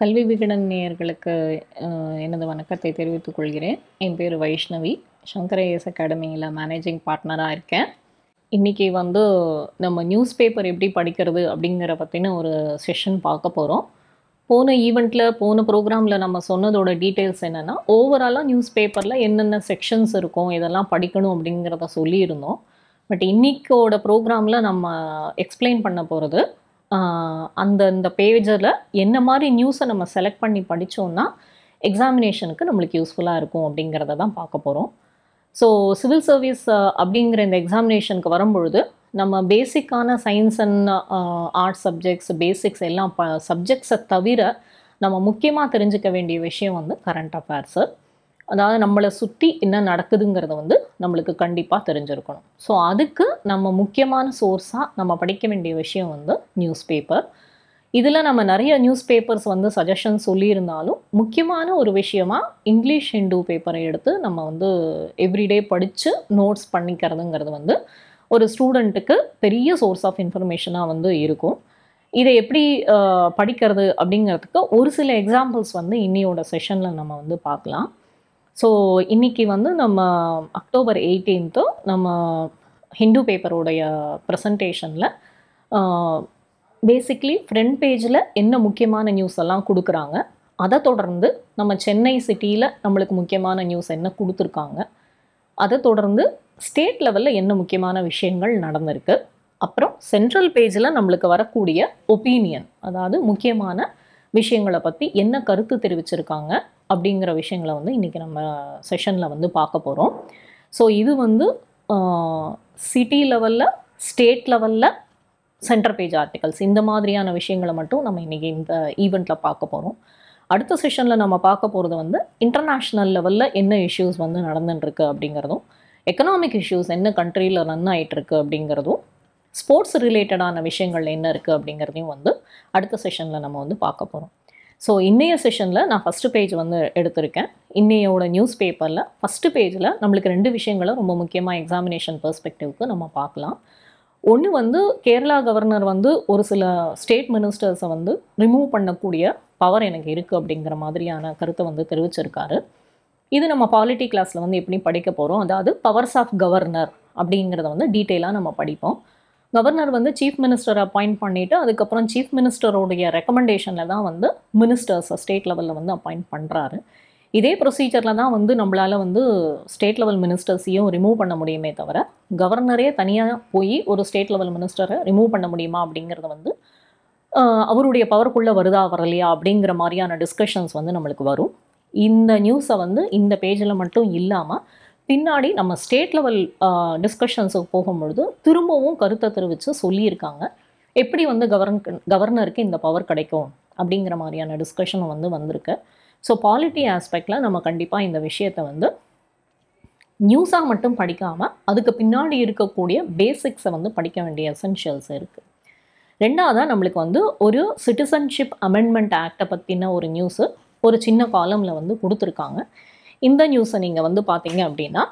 கல்வி விகடன் நேயர்களுக்கு அஹ், எனது வணக்கத்தை தெரிவித்துக் கொள்கிறேன் என் பேர் வைஷ்ணவி சங்கர் ஐஎஸ் அகாடமியில் மேனேஜிங் பார்ட்னராக இருக்கேன் இன்றைக்கி வந்து நம்ம நியூஸ் பேப்பர் எப்படி படிக்கிறது அப்படிங்கிற பற்றின ஒரு செஷன் பார்க்க போகிறோம் போன ஈவெண்ட்டில் போன ப்ரோக்ராமில் நம்ம சொன்னதோட டீட்டெயில்ஸ் என்னென்னா ஓவராலாக நியூஸ் பேப்பரில் என்னென்ன செக்ஷன்ஸ் இருக்கும் இதெல்லாம் படிக்கணும் அப்படிங்கிறத சொல்லியிருந்தோம் பட் இன்னைக்கோட ப்ரோக்ராமில் நம்ம எக்ஸ்பிளைன் பண்ண போகிறது அந்த இந்த பேஜில் என்ன மாதிரி நியூஸை நம்ம செலக்ட் பண்ணி படித்தோம்னா எக்ஸாமினேஷனுக்கு நம்மளுக்கு யூஸ்ஃபுல்லாக இருக்கும் அப்படிங்கிறத தான் பார்க்க போகிறோம் ஸோ சிவில் சர்வீஸ் அப்படிங்கிற இந்த எக்ஸாமினேஷனுக்கு வரும்பொழுது நம்ம பேசிக்கான science and arts subjects basics எல்லாம் ப சப்ஜெக்ட்ஸை தவிர நம்ம முக்கியமாக தெரிஞ்சுக்க வேண்டிய விஷயம் வந்து கரண்ட் அஃபேர்ஸு அதாவது நம்மளை சுற்றி என்ன நடக்குதுங்கிறத வந்து நம்மளுக்கு கண்டிப்பாக தெரிஞ்சிருக்கணும் ஸோ அதுக்கு நம்ம முக்கியமான சோர்ஸாக நம்ம படிக்க வேண்டிய விஷயம் வந்து நியூஸ் பேப்பர் இதில் நம்ம நிறைய நியூஸ் பேப்பர்ஸ் வந்து சஜஷன் சொல்லியிருந்தாலும் முக்கியமான ஒரு விஷயமா இங்கிலீஷ் ஹிந்து பேப்பரை எடுத்து நம்ம வந்து எவ்ரிடே படித்து நோட்ஸ் பண்ணிக்கிறதுங்கிறது வந்து ஒரு ஸ்டூடெண்ட்டுக்கு பெரிய சோர்ஸ் ஆஃப் இன்ஃபர்மேஷனாக வந்து இருக்கும் இதை எப்படி அஹ், படிக்கிறது அப்படிங்கிறதுக்கு ஒரு சில எக்ஸாம்பிள்ஸ் வந்து இன்னியோட செஷனில் நம்ம வந்து பார்க்கலாம் ஸோ இன்னைக்கு வந்து நம்ம அக்டோபர் எயிட்டீன்த்து நம்ம ஹிந்து பேப்பரோடைய ப்ரெசன்டேஷனில் பேசிக்லி ஃப்ரண்ட் பேஜில் என்ன முக்கியமான நியூஸ் எல்லாம் கொடுக்குறாங்க அதை தொடர்ந்து நம்ம சென்னை சிட்டியில் நம்மளுக்கு முக்கியமான நியூஸ் என்ன கொடுத்துருக்காங்க அதை தொடர்ந்து ஸ்டேட் லெவலில் என்ன முக்கியமான விஷயங்கள் நடந்திருக்கு அப்புறம் சென்ட்ரல் பேஜில் நம்மளுக்கு வரக்கூடிய ஒப்பீனியன் அதாவது முக்கியமான விஷயங்களை பற்றி என்ன கருத்து தெரிவிச்சிருக்காங்க அப்படிங்கிற விஷயங்களை வந்து இன்றைக்கி நம்ம செஷனில் வந்து பார்க்க போகிறோம் ஸோ இது வந்து சிட்டி லெவலில் ஸ்டேட் லெவலில் சென்டர் பேஜ் ஆர்டிகல்ஸ் இந்த மாதிரியான விஷயங்களை மட்டும் நம்ம இன்றைக்கி இந்த ஈவெண்ட்டில் பார்க்க போகிறோம் அடுத்த செஷனில் நம்ம பார்க்க போகிறது வந்து இன்டர்நேஷ்னல் லெவலில் என்ன இஷ்யூஸ் வந்து நடந்துட்டுருக்கு அப்படிங்கிறதும் எக்கனாமிக் இஷ்யூஸ் என்ன கண்ட்ரியில் ரன் ஆகிட்டுருக்கு அப்படிங்கிறதும் ஸ்போர்ட்ஸ் ரிலேட்டடான விஷயங்கள் என்ன இருக்குது அப்படிங்கிறதையும் வந்து அடுத்த செஷனில் நம்ம வந்து பார்க்க போகிறோம் ஸோ இன்னைய செஷனில் நான் ஃபஸ்ட்டு பேஜ் வந்து எடுத்திருக்கேன் இன்னையோட நியூஸ் பேப்பரில் ஃபஸ்ட்டு பேஜில் நம்மளுக்கு ரெண்டு விஷயங்களை ரொம்ப முக்கியமாக எக்ஸாமினேஷன் பெர்ஸ்பெக்டிவ்க்கு நம்ம பார்க்கலாம் ஒன்று வந்து கேரளா கவர்னர் வந்து ஒரு சில ஸ்டேட் மினிஸ்டர்ஸை வந்து ரிமூவ் பண்ணக்கூடிய பவர் எனக்கு இருக்குது அப்படிங்கிற மாதிரியான கருத்தை வந்து தெரிவிச்சிருக்காரு இது நம்ம பாலிட்டி கிளாஸில் வந்து எப்படி படிக்க போகிறோம் அதாவது பவர்ஸ் ஆஃப் கவர்னர் அப்படிங்கிறத வந்து டீட்டெயிலாக நம்ம படிப்போம் கவர்னர் வந்து சீஃப் மினிஸ்டர் அப்பாயிண்ட் பண்ணிவிட்டு அதுக்கப்புறம் சீஃப் மினிஸ்டரோடைய ரெக்கமெண்டேஷனில் தான் வந்து மினிஸ்டர்ஸை ஸ்டேட் லெவலில் வந்து அப்பாயிண்ட் பண்ணுறாரு இதே ப்ரொசீஜரில் தான் வந்து நம்மளால் வந்து ஸ்டேட் லெவல் மினிஸ்டர்ஸையும் ரிமூவ் பண்ண முடியுமே தவிர கவர்னரே தனியாக போய் ஒரு ஸ்டேட் லெவல் மினிஸ்டரை ரிமூவ் பண்ண முடியுமா அப்படிங்கிறத வந்து ஆஹ், அவருடைய பவருக்குள்ளே வருதா வரலையா அப்படிங்கிற மாதிரியான டிஸ்கஷன்ஸ் வந்து நம்மளுக்கு வரும் இந்த நியூஸை வந்து இந்த பேஜில் மட்டும் இல்லாமல் பின்னாடி நம்ம ஸ்டேட் லெவல் டிஸ்கஷன்ஸுக்கு போகும்பொழுது திரும்பவும் கருத்தை தெரிவித்து சொல்லியிருக்காங்க எப்படி வந்து கவர்ன் கவர்னருக்கு இந்த பவர் கிடைக்கும் அப்படிங்கிற மாதிரியான டிஸ்கஷனும் வந்து வந்திருக்கு ஸோ பாலிட்டி ஆஸ்பெக்டில் நம்ம கண்டிப்பாக இந்த விஷயத்தை வந்து நியூஸாக மட்டும் படிக்காமல் அதுக்கு பின்னாடி இருக்கக்கூடிய பேசிக்ஸை வந்து படிக்க வேண்டிய எசென்ஷியல்ஸ் இருக்குது ரெண்டாவதாக நம்மளுக்கு வந்து ஒரு சிட்டிசன்ஷிப் அமெண்ட்மெண்ட் ஆக்டை பற்றின ஒரு நியூஸு ஒரு சின்ன காலமில் வந்து கொடுத்துருக்காங்க இந்த நியூஸை நீங்கள் வந்து பார்த்தீங்க அப்படின்னா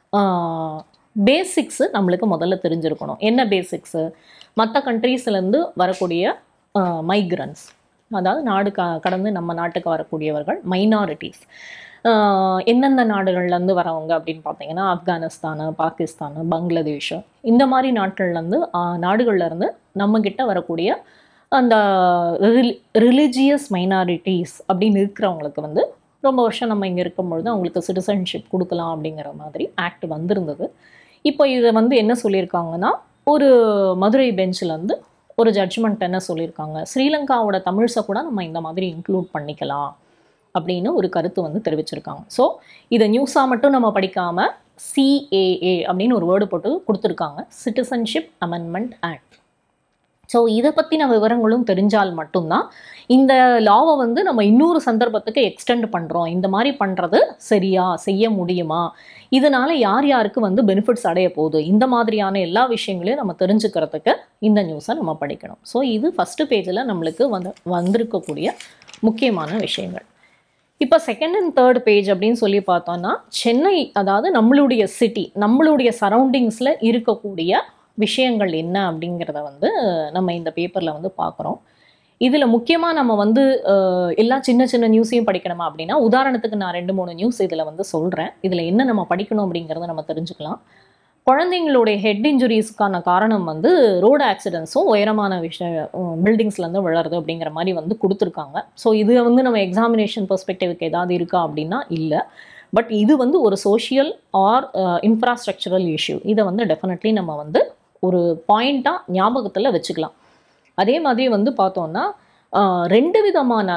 பேசிக்ஸு நம்மளுக்கு முதல்ல தெரிஞ்சிருக்கணும் என்ன பேசிக்ஸு மற்ற கண்ட்ரீஸ்லேருந்து வரக்கூடிய மைக்ரன்ஸ் அதாவது நாடு க கடந்து நம்ம நாட்டுக்கு வரக்கூடியவர்கள் மைனாரிட்டிஸ் எந்தெந்த நாடுகள்லேருந்து வரவங்க அப்படின்னு பார்த்தீங்கன்னா ஆப்கானிஸ்தானு பாகிஸ்தானு பங்களாதேஷ் இந்த மாதிரி நாட்கள்லேருந்து நாடுகள்லேருந்து நம்மக்கிட்ட வரக்கூடிய அந்த ரிலிஜியஸ் மைனாரிட்டிஸ் அப்படின்னு இருக்கிறவங்களுக்கு வந்து ரொம்ப வருஷம் நம்ம இங்கே இருக்கும்பொழுது அவங்களுக்கு சிட்டிசன்ஷிப் கொடுக்கலாம் அப்படிங்கிற மாதிரி ஆக்ட் வந்திருந்தது இப்போ இதை வந்து என்ன சொல்லியிருக்காங்கன்னா ஒரு மதுரை பெஞ்சிலேருந்து ஒரு ஜட்ஜ்மெண்ட் என்ன சொல்லியிருக்காங்க ஸ்ரீலங்காவோட தமிழ்ஸை கூட நம்ம இந்த மாதிரி இன்க்ளூட் பண்ணிக்கலாம் அப்படின்னு ஒரு கருத்து வந்து தெரிவிச்சிருக்காங்க ஸோ இதை நியூஸாக மட்டும் நம்ம படிக்காமல் சிஏஏ அப்படின்னு ஒரு வேர்டு போட்டு கொடுத்துருக்காங்க சிட்டிசன்ஷிப் அமெண்ட்மெண்ட் ஆக்ட் ஸோ இதை பற்றின விவரங்களும் தெரிஞ்சால் மட்டும்தான் இந்த லாவை வந்து நம்ம இன்னொரு சந்தர்ப்பத்துக்கு எக்ஸ்டெண்ட் பண்ணுறோம் இந்த மாதிரி பண்ணுறது சரியா செய்ய முடியுமா இதனால் யார் யாருக்கு வந்து பெனிஃபிட்ஸ் அடைய போகுது இந்த மாதிரியான எல்லா விஷயங்களையும் நம்ம தெரிஞ்சுக்கிறதுக்கு இந்த நியூஸை நம்ம படிக்கணும் ஸோ இது ஃபஸ்ட்டு பேஜில் நம்மளுக்கு வந்து வந்திருக்கக்கூடிய முக்கியமான விஷயங்கள் இப்போ செகண்ட் அண்ட் தேர்ட் பேஜ் அப்படின்னு சொல்லி பார்த்தோம்னா சென்னை அதாவது நம்மளுடைய சிட்டி நம்மளுடைய சரௌண்டிங்ஸில் இருக்கக்கூடிய விஷயங்கள் என்ன அப்படிங்கிறத வந்து நம்ம இந்த பேப்பரில் வந்து பார்க்குறோம் இதில் முக்கியமாக நம்ம வந்து அஹ், எல்லா சின்ன சின்ன நியூஸையும் படிக்கணுமா அப்படின்னா உதாரணத்துக்கு நான் ரெண்டு மூணு நியூஸ் இதில் வந்து சொல்கிறேன் இதில் என்ன நம்ம படிக்கணும் அப்படிங்கிறத நம்ம தெரிஞ்சுக்கலாம் குழந்தைங்களுடைய ஹெட் இன்ஜுரிஸ்க்கான காரணம் வந்து ரோடு ஆக்சிடென்ட்ஸும் உயரமான விஷய பில்டிங்ஸ்லேருந்து விழறது அப்படிங்கிற மாதிரி வந்து கொடுத்துருக்காங்க ஸோ இது வந்து நம்ம எக்ஸாமினேஷன் பெர்ஸ்பெக்டிவ்க்கு ஏதாவது இருக்கா அப்படின்னா இல்லை பட் இது வந்து ஒரு சோஷியல் ஆர் இன்ஃப்ராஸ்ட்ரக்சரல் இஷ்யூ இதை வந்து டெஃபினெட்லி நம்ம வந்து ஒரு பாயிண்ட்டாக ஞாபகத்தில் வச்சுக்கலாம் அதே மாதிரி வந்து பார்த்தோன்னா ஆஹ், ரெண்டு விதமான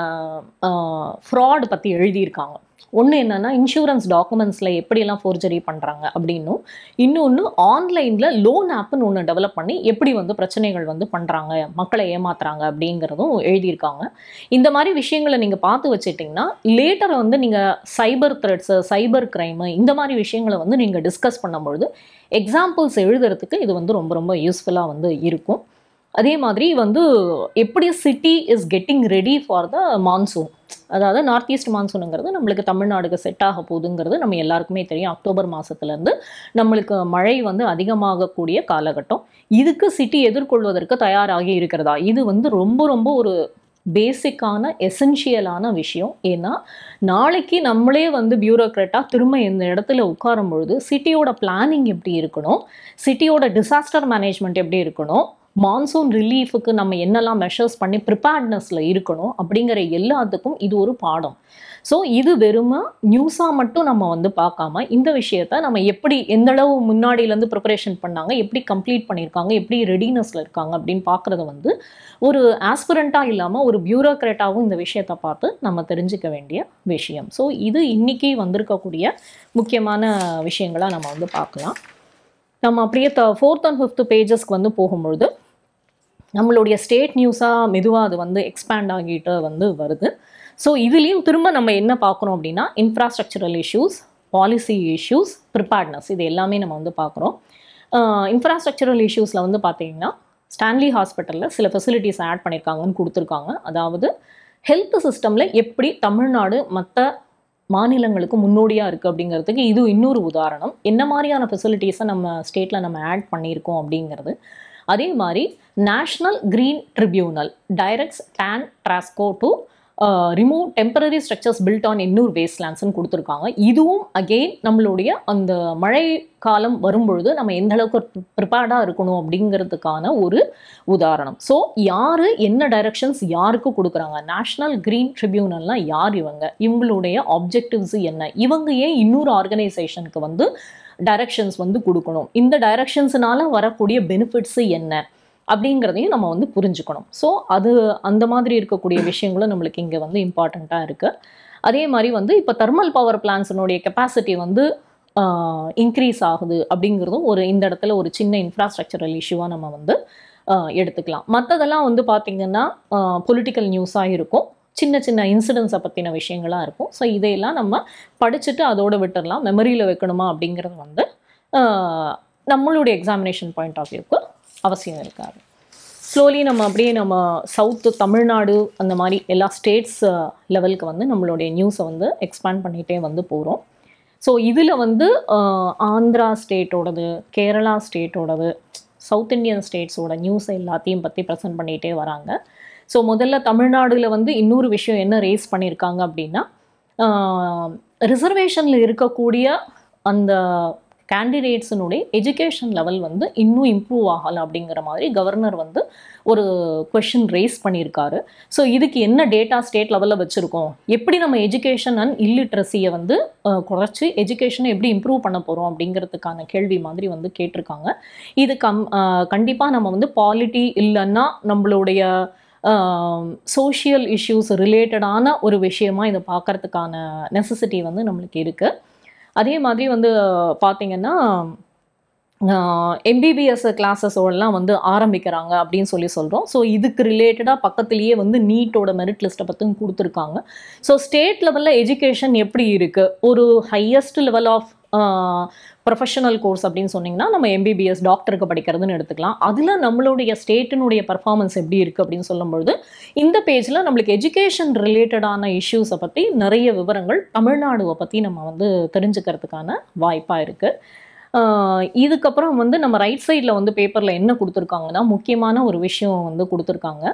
ஃப்ராட் பற்றி எழுதியிருக்காங்க ஒன்று என்னென்னா இன்சூரன்ஸ் டாக்குமெண்ட்ஸில் எப்படியெல்லாம் ஃபோர்ஜரி பண்ணுறாங்க அப்படின்னும் இன்னொன்று ஆன்லைனில் லோன் ஆப்னு ஒன்று டெவலப் பண்ணி எப்படி வந்து பிரச்சனைகள் வந்து பண்ணுறாங்க மக்களை ஏமாத்துறாங்க அப்படிங்கிறதும் எழுதியிருக்காங்க இந்த மாதிரி விஷயங்களை நீங்கள் பார்த்து வச்சுட்டிங்கன்னா லேட்டர் வந்து நீங்கள் சைபர் த்ரெட்ஸு சைபர் க்ரைமு இந்த மாதிரி விஷயங்களை வந்து நீங்கள் டிஸ்கஸ் பண்ணும்பொழுது எக்ஸாம்பிள்ஸ் எழுதுறதுக்கு இது வந்து ரொம்ப ரொம்ப யூஸ்ஃபுல்லாக வந்து இருக்கும் அதே மாதிரி வந்து எப்படி city is getting ready for the monsoon அதாவது நார்த் ஈஸ்ட் மான்சூனுங்கிறது நம்மளுக்கு தமிழ்நாடுக்கு செட் ஆக போகுதுங்கிறது நம்ம எல்லாருக்குமே தெரியும் அக்டோபர் மாதத்துலேருந்து நம்மளுக்கு மழை வந்து அதிகமாகக்கூடிய காலகட்டம் இதுக்கு சிட்டி எதிர்கொள்வதற்கு தயாராகி இருக்கிறதா இது வந்து ரொம்ப ரொம்ப ஒரு பேசிக்கான எசென்ஷியலான விஷயம் ஏன்னா நாளைக்கு நம்மளே வந்து பியூரோக்ராட்டாக திரும்ப இந்த இடத்துல உட்காரும் பொழுது சிட்டியோட பிளானிங் எப்படி இருக்கணும் சிட்டியோட டிசாஸ்டர் மேனேஜ்மெண்ட் எப்படி இருக்கணும் மான்சூன் ரிலீஃபுக்கு நம்ம என்னெல்லாம் மெஷர்ஸ் பண்ணி ப்ரிப்பேர்ட்னஸில் இருக்கணும் அப்படிங்கிற எல்லாத்துக்கும் இது ஒரு பாடம் ஸோ இது வெறுமை நியூஸாக மட்டும் நம்ம வந்து பார்க்காம இந்த விஷயத்த நம்ம எப்படி எந்த அளவு முன்னாடியிலேருந்து ப்ரிப்பரேஷன் பண்ணாங்க எப்படி கம்ப்ளீட் பண்ணியிருக்காங்க எப்படி ரெடினஸில் இருக்காங்க அப்படின்னு பார்க்குறது வந்து ஒரு ஆஸ்பிரண்ட்டாக இல்லாமல் ஒரு பியூரோக்ராட்டாகவும் இந்த விஷயத்தை பார்த்து நம்ம தெரிஞ்சுக்க வேண்டிய விஷயம் ஸோ இது இன்னைக்கு வந்திருக்கக்கூடிய முக்கியமான விஷயங்களாக நம்ம வந்து பார்க்கலாம் நம்ம அப்படியே த ஃபோர்த் அண்ட் ஃபிஃப்த் பேஜஸ்க்கு வந்து போகும்பொழுது நம்மளுடைய ஸ்டேட் நியூஸாக மெதுவாக அது வந்து எக்ஸ்பேண்ட் ஆகிட்டு வந்து வருது ஸோ இதுலேயும் திரும்ப நம்ம என்ன பார்க்குறோம் அப்படின்னா infrastructural issues policy issues preparedness இது எல்லாமே நம்ம வந்து பார்க்குறோம் இன்ஃப்ராஸ்ட்ரக்சரல் இஷ்யூஸில் வந்து பார்த்தீங்கன்னா ஸ்டான்லி ஹாஸ்பிட்டலில் சில ஃபெசிலிட்டிஸ் ஆட் பண்ணியிருக்காங்கன்னு கொடுத்துருக்காங்க அதாவது ஹெல்த் சிஸ்டமில் எப்படி தமிழ்நாடு மற்ற மாநிலங்களுக்கு முன்னோடியாக இருக்குது அப்படிங்கிறதுக்கு இது இன்னொரு உதாரணம் என்ன மாதிரியான ஃபெசிலிட்டிஸை நம்ம ஸ்டேட்டில் நம்ம ஆட் பண்ணியிருக்கோம் அப்படிங்கிறது அதே மாதிரி national green tribunal directs TANTRANSCO to remove temporary structures built on Ennore வேஸ்ட்லேண்ட்ஸ்னு கொடுத்துருக்காங்க இதுவும் அகெயின் நம்மளுடைய அந்த மழை காலம் வரும்பொழுது நம்ம எந்த அளவுக்கு ப்ரிப்பேர்டாக இருக்கணும் அப்படிங்கிறதுக்கான ஒரு உதாரணம் ஸோ யார் என்ன டைரக்ஷன்ஸ் யாருக்கு கொடுக்குறாங்க நேஷ்னல் க்ரீன் ட்ரிபியூனல்னால் யார் இவங்க இவங்களுடைய ஆப்ஜெக்டிவ்ஸ் என்ன இவங்க ஏன் இன்னொரு ஆர்கனைசேஷனுக்கு வந்து டைரக்ஷன்ஸ் வந்து கொடுக்கணும் இந்த டைரக்ஷன்ஸ்னால வரக்கூடிய பெனிஃபிட்ஸு என்ன அப்படிங்கிறதையும் நம்ம வந்து புரிஞ்சுக்கணும் ஸோ அது அந்த மாதிரி இருக்கக்கூடிய விஷயங்களும் நம்மளுக்கு இங்கே வந்து இம்பார்ட்டண்ட்டாக இருக்குது அதே மாதிரி வந்து இப்போ தெர்மல் பவர் பிளான்ஸினுடைய கெப்பாசிட்டி வந்து இன்க்ரீஸ் ஆகுது அப்படிங்கிறதும் ஒரு இந்த இடத்துல ஒரு சின்ன இன்ஃப்ராஸ்ட்ரக்சரல் இஷ்யூவாக நம்ம வந்து ஆஹ், எடுத்துக்கலாம் மற்றதெல்லாம் வந்து பார்த்திங்கன்னா பொலிட்டிக்கல் நியூஸாக இருக்கும் சின்ன சின்ன இன்சிடென்ட்ஸை பற்றின விஷயங்களாக இருக்கும் ஸோ இதையெல்லாம் நம்ம படிச்சுட்டு அதோட விட்டுடலாம் மெமரியில் வைக்கணுமா அப்படிங்கிறது வந்து ஆஹ், நம்மளுடைய எக்ஸாமினேஷன் பாயிண்ட் ஆஃப் வியூக்கு அவசியம் இருக்காது ஸ்லோலி நம்ம அப்படியே நம்ம சவுத்து தமிழ்நாடு அந்த மாதிரி எல்லா ஸ்டேட்ஸ் லெவலுக்கு வந்து நம்மளுடைய நியூஸை வந்து எக்ஸ்பேண்ட் பண்ணிகிட்டே வந்து போகிறோம் ஸோ இதில் வந்து ஆஹ், ஆந்திரா ஸ்டேட்டோடது கேரளா ஸ்டேட்டோடது சவுத் இந்தியன் ஸ்டேட்ஸோட நியூஸ் எல்லாத்தையும் பற்றி ப்ரெசென்ட் பண்ணிகிட்டே வராங்க ஸோ முதல்ல தமிழ்நாடுல வந்து இன்னொரு விஷயம் என்ன ரேஸ் பண்ணியிருக்காங்க அப்படின்னா ரிசர்வேஷனில் இருக்கக்கூடிய அந்த கேண்டிடேட்ஸினுடைய எஜுகேஷன் லெவல் வந்து இன்னும் இம்ப்ரூவ் ஆகலை அப்படிங்கிற மாதிரி கவர்னர் வந்து ஒரு கொஷின் ரேஸ் பண்ணியிருக்காரு ஸோ இதுக்கு என்ன டேட்டா ஸ்டேட் லெவலில் வச்சுருக்கோம் எப்படி நம்ம எஜுகேஷன் அண்ட் இல்லிட்ரஸியை வந்து அஹ், குறைச்சி எஜுகேஷனை எப்படி இம்ப்ரூவ் பண்ண போகிறோம் அப்படிங்கிறதுக்கான கேள்வி மாதிரி வந்து கேட்டிருக்காங்க இது கம் கண்டிப்பாக நம்ம வந்து பாலிட்டி இல்லைன்னா நம்மளுடைய சோஷியல் இஷ்யூஸ் ரிலேட்டடான ஒரு விஷயமா இதை பார்க்கறதுக்கான நெசசிட்டி வந்து நம்மளுக்கு இருக்குது அதே மாதிரி வந்து பார்த்தீங்கன்னா எம்பிபிஎஸ் கிளாஸஸோடலாம் வந்து ஆரம்பிக்கிறாங்க அப்படின்னு சொல்லி சொல்கிறோம் ஸோ இதுக்கு ரிலேட்டடாக பக்கத்துலேயே வந்து நீட்டோட மெரிட் லிஸ்ட்டை பற்றியும் கொடுத்துருக்காங்க ஸோ ஸ்டேட் லெவலில் எஜுகேஷன் எப்படி இருக்குது ஒரு highest level of professional course அப்படின்னு சொன்னிங்கன்னா நம்ம எம்பிபிஎஸ் டாக்டருக்கு படிக்கிறதுன்னு எடுத்துக்கலாம் அதில் நம்மளுடைய ஸ்டேட்டினுடைய பர்ஃபார்மன்ஸ் எப்படி இருக்குது அப்படின்னு சொல்லும்பொழுது இந்த பேஜில் நம்மளுக்கு எஜுகேஷன் ரிலேட்டடான இஷ்யூஸை பற்றி நிறைய விவரங்கள் தமிழ்நாடுவை பற்றி நம்ம வந்து தெரிஞ்சுக்கிறதுக்கான வாய்ப்பாக இருக்குது இதுக்கப்புறம் வந்து நம்ம ரைட் சைடில் வந்து பேப்பரில் என்ன கொடுத்துருக்காங்கன்னா முக்கியமான ஒரு விஷயம் வந்து கொடுத்துருக்காங்க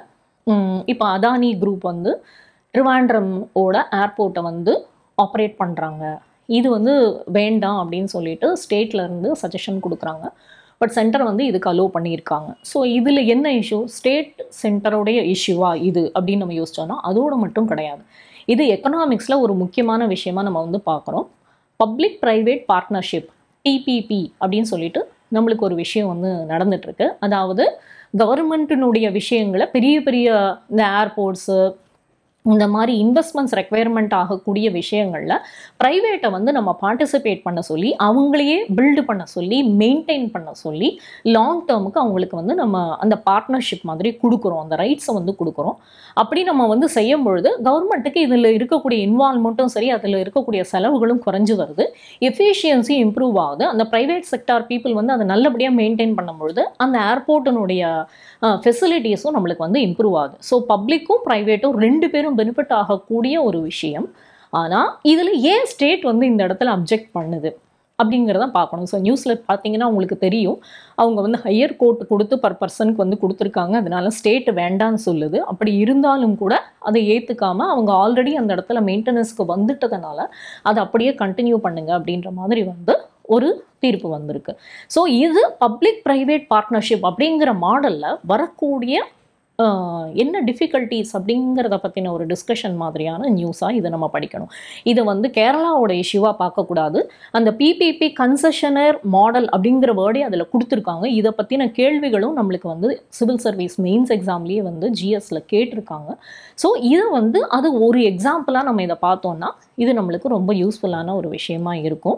இப்போ அதானி குரூப் வந்து ட்ரிவாண்ட்ரம் ஓட ஏர்போர்ட்டை வந்து ஆப்ரேட் பண்ணுறாங்க இது வந்து வேண்டாம் அப்படின்னு சொல்லிட்டு ஸ்டேட்ல இருந்து சஜஷன் கொடுக்குறாங்க பட் சென்டர் வந்து இதுக்கு அலோவ் பண்ணியிருக்காங்க ஸோ இதில் என்ன இஷ்யூ ஸ்டேட் சென்டரோடைய இஷ்யூவா இது அப்படின்னு நம்ம யோசிச்சோன்னா அதோட மட்டும் கிடையாது இது எக்கனாமிக்ஸில் ஒரு முக்கியமான விஷயமா நம்ம வந்து பார்க்குறோம் பப்ளிக் ப்ரைவேட் பார்ட்னர்ஷிப் டிபிபி அப்படின்னு சொல்லிட்டு நம்மளுக்கு ஒரு விஷயம் வந்து நடந்துட்டுருக்கு அதாவது கவர்மெண்ட்டினுடைய விஷயங்களை பெரிய பெரிய இந்த ஏர்போர்ட்ஸு இந்த மாதிரி இன்வெஸ்ட்மெண்ட்ஸ் ரெக்குயர்மெண்ட் ஆகக்கூடிய விஷயங்களில் ப்ரைவேட்டை வந்து நம்ம பார்ட்டிசிபேட் பண்ண சொல்லி அவங்களையே பில்டு பண்ண சொல்லி மெயின்டைன் பண்ண சொல்லி லாங் டேர்முக்கு அவங்களுக்கு வந்து நம்ம அந்த பார்ட்னர்ஷிப் மாதிரி கொடுக்குறோம் அந்த ரைட்ஸை வந்து கொடுக்குறோம் அப்படி நம்ம வந்து செய்யும் பொழுது கவர்மெண்ட்டுக்கு இதில் இருக்கக்கூடிய இன்வால்மெண்ட்டும் சரி அதில் இருக்கக்கூடிய செலவுகளும் குறைஞ்சு வருது எஃபிஷியன்சி இம்ப்ரூவ் ஆகுது அந்த ப்ரைவேட் செக்டார் பீப்புள் வந்து அதை நல்லபடியாக மெயின்டைன் பண்ணும் பொழுது அந்த ஏர்போர்ட்டினுடைய ஃபெசிலிட்டிஸும் நம்மளுக்கு வந்து இம்ப்ரூவ் ஆகுது ஸோ பப்ளிக்கும் ப்ரைவேட்டும் ரெண்டு பேரும் பெனிஃபிட் ஆகக்கூடிய ஒரு விஷயம் ஆனால் இதில் ஏன் ஸ்டேட் வந்து இந்த இடத்துல அப்ஜெக்ட் பண்ணுது அப்படிங்கிறத பார்க்கணும் ஸோ நியூஸில் பார்த்தீங்கன்னா உங்களுக்கு தெரியும் அவங்க வந்து ஹையர் கோர்ட் கொடுத்து பர் பர்சனுக்கு வந்து கொடுத்துருக்காங்க அதனால ஸ்டேட் வேண்டான்னு சொல்லுது அப்படி இருந்தாலும் கூட அதை ஏற்றுக்காம அவங்க ஆல்ரெடி அந்த இடத்துல மெயின்டெனன்ஸ்க்கு வந்துட்டதுனால அதை அப்படியே கண்டினியூ பண்ணுங்க அப்படின்ற மாதிரி வந்து ஒரு தீர்ப்பு வந்திருக்கு ஸோ இது பப்ளிக் ப்ரைவேட் பார்ட்னர்ஷிப் அப்படிங்கிற மாடலில் வரக்கூடிய ஆஹ், என்ன டிஃபிகல்ட்டிஸ் அப்படிங்கிறத பற்றின ஒரு டிஸ்கஷன் மாதிரியான நியூஸாக இதை நம்ம படிக்கணும் இதை வந்து கேரளாவோட இஷ்யூவாக பார்க்கக்கூடாது அந்த பிபிபி கன்செஷனர் மாடல் அப்படிங்கிற வேர்டே அதில் கொடுத்துருக்காங்க இதை பற்றின கேள்விகளும் நம்மளுக்கு வந்து சிவில் சர்வீஸ் மெயின்ஸ் எக்ஸாம்லேயே வந்து ஜிஎஸ்ல கேட்டிருக்காங்க ஸோ இதை வந்து அது ஒரு எக்ஸாம்பிளாக நம்ம இதை பார்த்தோம்னா இது நம்மளுக்கு ரொம்ப யூஸ்ஃபுல்லான ஒரு விஷயமா இருக்கும்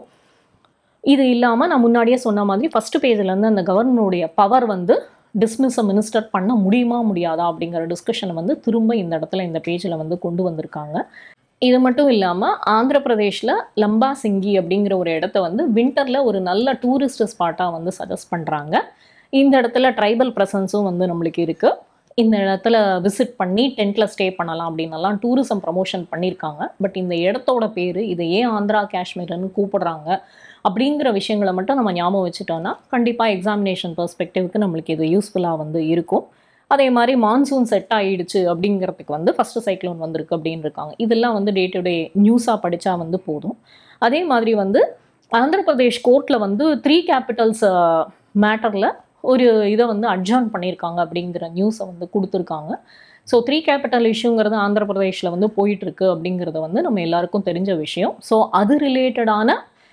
இது இல்லாமல் நான் முன்னாடியே சொன்ன மாதிரி ஃபஸ்ட்டு பேஜ்லேருந்து அந்த கவர்னருடைய பவர் வந்து டிஸ்மிஸ் மினிஸ்டர் பண்ண முடியுமா முடியாதா அப்படிங்கிற டிஸ்கஷனை வந்து திரும்ப இந்த இடத்துல இந்த பேஜில் வந்து கொண்டு வந்திருக்காங்க இது மட்டும் இல்லாமல் ஆந்திர பிரதேஷில் லம்பா சிங்கி அப்படிங்கிற ஒரு இடத்த வந்து வின்டரில் ஒரு நல்ல டூரிஸ்ட் ஸ்பாட்டாக வந்து சஜஸ்ட் பண்ணுறாங்க இந்த இடத்துல ட்ரைபல் ப்ரெசன்ஸும் வந்து நம்மளுக்கு இருக்குது இந்த இடத்துல விசிட் பண்ணி டென்ட்டில் ஸ்டே பண்ணலாம் அப்படின்னலாம் டூரிசம் ப்ரமோஷன் பண்ணியிருக்காங்க பட் இந்த இடத்தோட பேர் இதை ஏன் ஆந்திரா காஷ்மீர்னு கூப்பிடுறாங்க அப்படிங்கிற விஷயங்களை மட்டும் நம்ம ஞாபகம் வச்சுட்டோம்னா கண்டிப்பாக எக்ஸாமினேஷன் பெர்ஸ்பெக்டிவ்க்கு நம்மளுக்கு இது யூஸ்ஃபுல்லாக வந்து இருக்கும் அதே மாதிரி மான்சூன் செட் ஆயிடுச்சு அப்படிங்கிறதுக்கு வந்து ஃபஸ்ட்டு சைக்ளோன் வந்திருக்கு அப்படின்னு இருக்காங்க இதெல்லாம் வந்து டே டு டே நியூஸாக படித்தா வந்து போதும் அதே மாதிரி வந்து ஆந்திர பிரதேஷ் கோர்ட்டில் வந்து த்ரீ கேபிட்டல்ஸ் மேட்டரில் ஒரு இதை வந்து அட்ஜான் பண்ணியிருக்காங்க அப்படிங்கிற நியூஸை வந்து கொடுத்துருக்காங்க ஸோ த்ரீ கேபிட்டல் இஷ்யூங்கிறது ஆந்திர பிரதேஷில் வந்து போயிட்டுருக்கு அப்படிங்கிறது வந்து நம்ம எல்லாருக்கும் தெரிஞ்ச விஷயம் ஸோ அது ரிலேட்டடான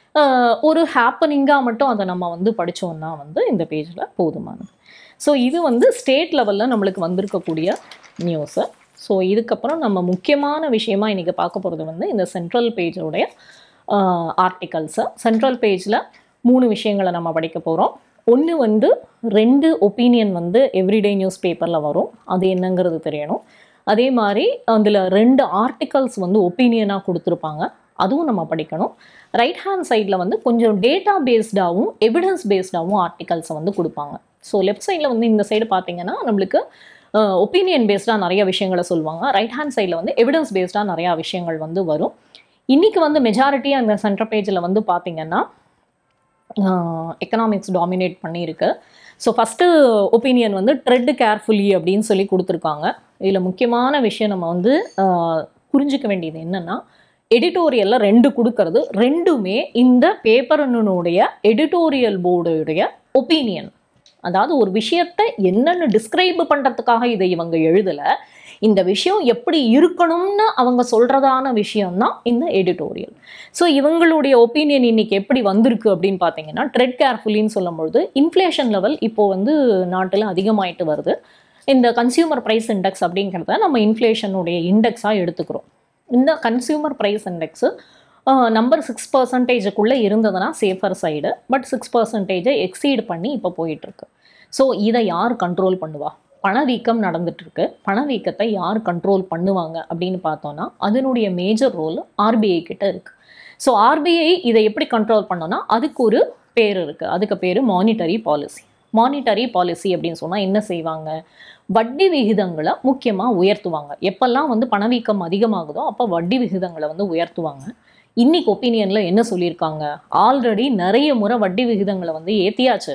ஒரு ஹாப்பனிங்காக மட்டும் அதை நம்ம வந்து படித்தோம்னா வந்து இந்த பேஜில் போதுமானது ஸோ இது வந்து ஸ்டேட் லெவலில் நம்மளுக்கு வந்திருக்கக்கூடிய நியூஸு ஸோ இதுக்கப்புறம் நம்ம முக்கியமான விஷயமா இன்றைக்கி பார்க்க போகிறது வந்து இந்த சென்ட்ரல் பேஜோடைய ஆர்டிகல்ஸு சென்ட்ரல் பேஜில் மூணு விஷயங்களை நம்ம படிக்க போகிறோம் ஒன்று வந்து ரெண்டு ஒப்பீனியன் வந்து எவ்ரிடே நியூஸ் பேப்பரில் வரும் அது என்னங்கிறது தெரியணும் அதே மாதிரி அதில் ரெண்டு ஆர்டிகல்ஸ் வந்து ஒப்பீனியனாக கொடுத்துருப்பாங்க அதுவும் நம்ம படிக்கணும் ரைட் ஹேண்ட் சைடில் வந்து கொஞ்சம் டேட்டா பேஸ்டாகவும் எவிடன்ஸ் பேஸ்டாகவும் ஆர்டிகல்ஸை வந்து கொடுப்பாங்க ஸோ லெஃப்ட் சைடில் வந்து இந்த சைடு பார்த்தீங்கன்னா நம்மளுக்கு ஒப்பீனியன் பேஸ்டாக நிறைய விஷயங்களை சொல்லுவாங்க ரைட் ஹேண்ட் சைடில் வந்து எவிடன்ஸ் பேஸ்டாக நிறையா விஷயங்கள் வந்து வரும் இன்றைக்கி வந்து மெஜாரிட்டியாக அந்த சென்டர் பேஜில் வந்து பார்த்தீங்கன்னா எக்கனாமிக்ஸ் டாமினேட் பண்ணியிருக்கு ஸோ ஃபஸ்ட்டு ஒப்பீனியன் வந்து ட்ரெட் கேர்ஃபுல்லி அப்படின்னு சொல்லி கொடுத்துருக்காங்க இதில் முக்கியமான விஷயம் நம்ம வந்து ஆஹ், புரிஞ்சுக்க வேண்டியது என்னென்னா எடிட்டோரியலில் ரெண்டு கொடுக்கறது ரெண்டுமே இந்த பேப்பரனுடைய எடிட்டோரியல் போர்டுடைய ஒப்பீனியன் அதாவது ஒரு விஷயத்தை என்னென்னு டிஸ்கிரைப் பண்ணுறதுக்காக இதை இவங்க எழுதலை இந்த விஷயம் எப்படி இருக்கணும்னு அவங்க சொல்கிறதான விஷயம்தான் இந்த எடிட்டோரியல் ஸோ இவங்களுடைய ஒப்பீனியன் இன்னைக்கு எப்படி வந்திருக்கு அப்படின்னு பார்த்தீங்கன்னா ட்ரெட் கேர்ஃபுல்லின்னு சொல்லும்பொழுது இன்ஃப்ளேஷன் லெவல் இப்போ வந்து நாட்டில் அதிகமாயிட்டு வருது இந்த கன்சியூமர் ப்ரைஸ் இண்டெக்ஸ் அப்படிங்கிறத நம்ம இன்ஃப்ளேஷனுடைய இண்டெக்ஸாக எடுத்துக்கிறோம் இந்த consumer price index number six பர்சன்டேஜுக்குள்ளே இருந்ததுன்னா சேஃபர் சைடு பட் சிக்ஸ் பர்சன்டேஜை எக்ஸீட் பண்ணி இப்போ போயிட்டுருக்கு ஸோ இதை யார் கண்ட்ரோல் பண்ணுவா பணவீக்கம் நடந்துட்டுருக்கு பணவீக்கத்தை யார் கண்ட்ரோல் பண்ணுவாங்க அப்படின்னு பார்த்தோன்னா அதனுடைய மேஜர் ரோல் ஆர்பிஐ கிட்ட இருக்குது ஸோ ஆர்பிஐ இதை எப்படி கண்ட்ரோல் பண்ணோன்னா அதுக்கு ஒரு பேர் இருக்குது அதுக்கு பேர் மானிட்டரி பாலிசி மானிட்டரி பாலிசி அப்படின்னு சொன்னால் என்ன செய்வாங்க வட்டி விகிதங்களை முக்கியமாக உயர்த்துவாங்க எப்பெல்லாம் வந்து பணவீக்கம் அதிகமாகுதோ அப்போ வட்டி விகிதங்களை வந்து உயர்த்துவாங்க இன்னைக்கு ஒப்பீனியனில் என்ன சொல்லியிருக்காங்க ஆல்ரெடி நிறைய முறை வட்டி விகிதங்களை வந்து ஏற்றியாச்சு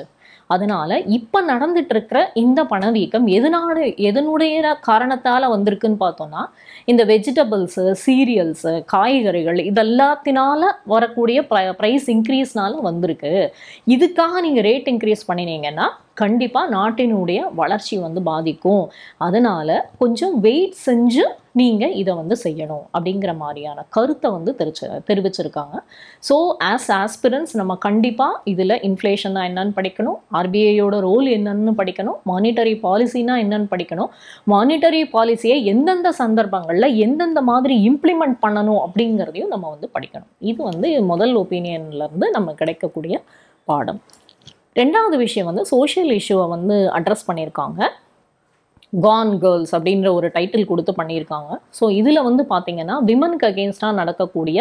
அதனால இப்போ நடந்துட்டு இருக்கிற இந்த பணவீக்கம் எதனால எதனுடைய காரணத்தால் வந்திருக்குன்னு பார்த்தோம்னா இந்த வெஜிடபிள்ஸு சீரியல்ஸு காய்கறிகள் இதெல்லாத்தினால வரக்கூடிய ப்ரைஸ் இன்க்ரீஸ்னால வந்திருக்கு இதுக்காக நீங்கள் ரேட் இன்க்ரீஸ் பண்ணினீங்கன்னா கண்டிப்பாக நாட்டினுடைய வளர்ச்சி வந்து பாதிக்கும் அதனால் கொஞ்சம் வெயிட் செஞ்சு நீங்கள் இதை வந்து செய்யணும் அப்படிங்கிற மாதிரியான கருத்தை வந்து தெரிச்சு தெரிவிச்சிருக்காங்க ஸோ ஆஸ் ஆஸ்பிரன்ஸ் நம்ம கண்டிப்பாக இதில் இன்ஃப்ளேஷன்னா என்னன்னு படிக்கணும் ஆர்பிஐயோட ரோல் என்னன்னு படிக்கணும் மானிட்டரி பாலிசினா என்னன்னு படிக்கணும் மானிட்டரி பாலிசியை எந்தெந்த சந்தர்ப்பங்களில் எந்தெந்த மாதிரி இம்ப்ளிமெண்ட் பண்ணணும் அப்படிங்கிறதையும் நம்ம வந்து படிக்கணும் இது வந்து முதல் ஒப்பீனியன்லேருந்து நம்ம கிடைக்கக்கூடிய பாடம் ரெண்டாவது விஷயம் வந்து சோஷியல் இஷ்யூவை வந்து அட்ரஸ் பண்ணியிருக்காங்க கான் கேர்ள்ஸ் அப்படின்ற ஒரு டைட்டில் கொடுத்து பண்ணியிருக்காங்க ஸோ இதில் வந்து பார்த்தீங்கன்னா விமனுக்கு அகெயின்ஸ்டாக நடக்கக்கூடிய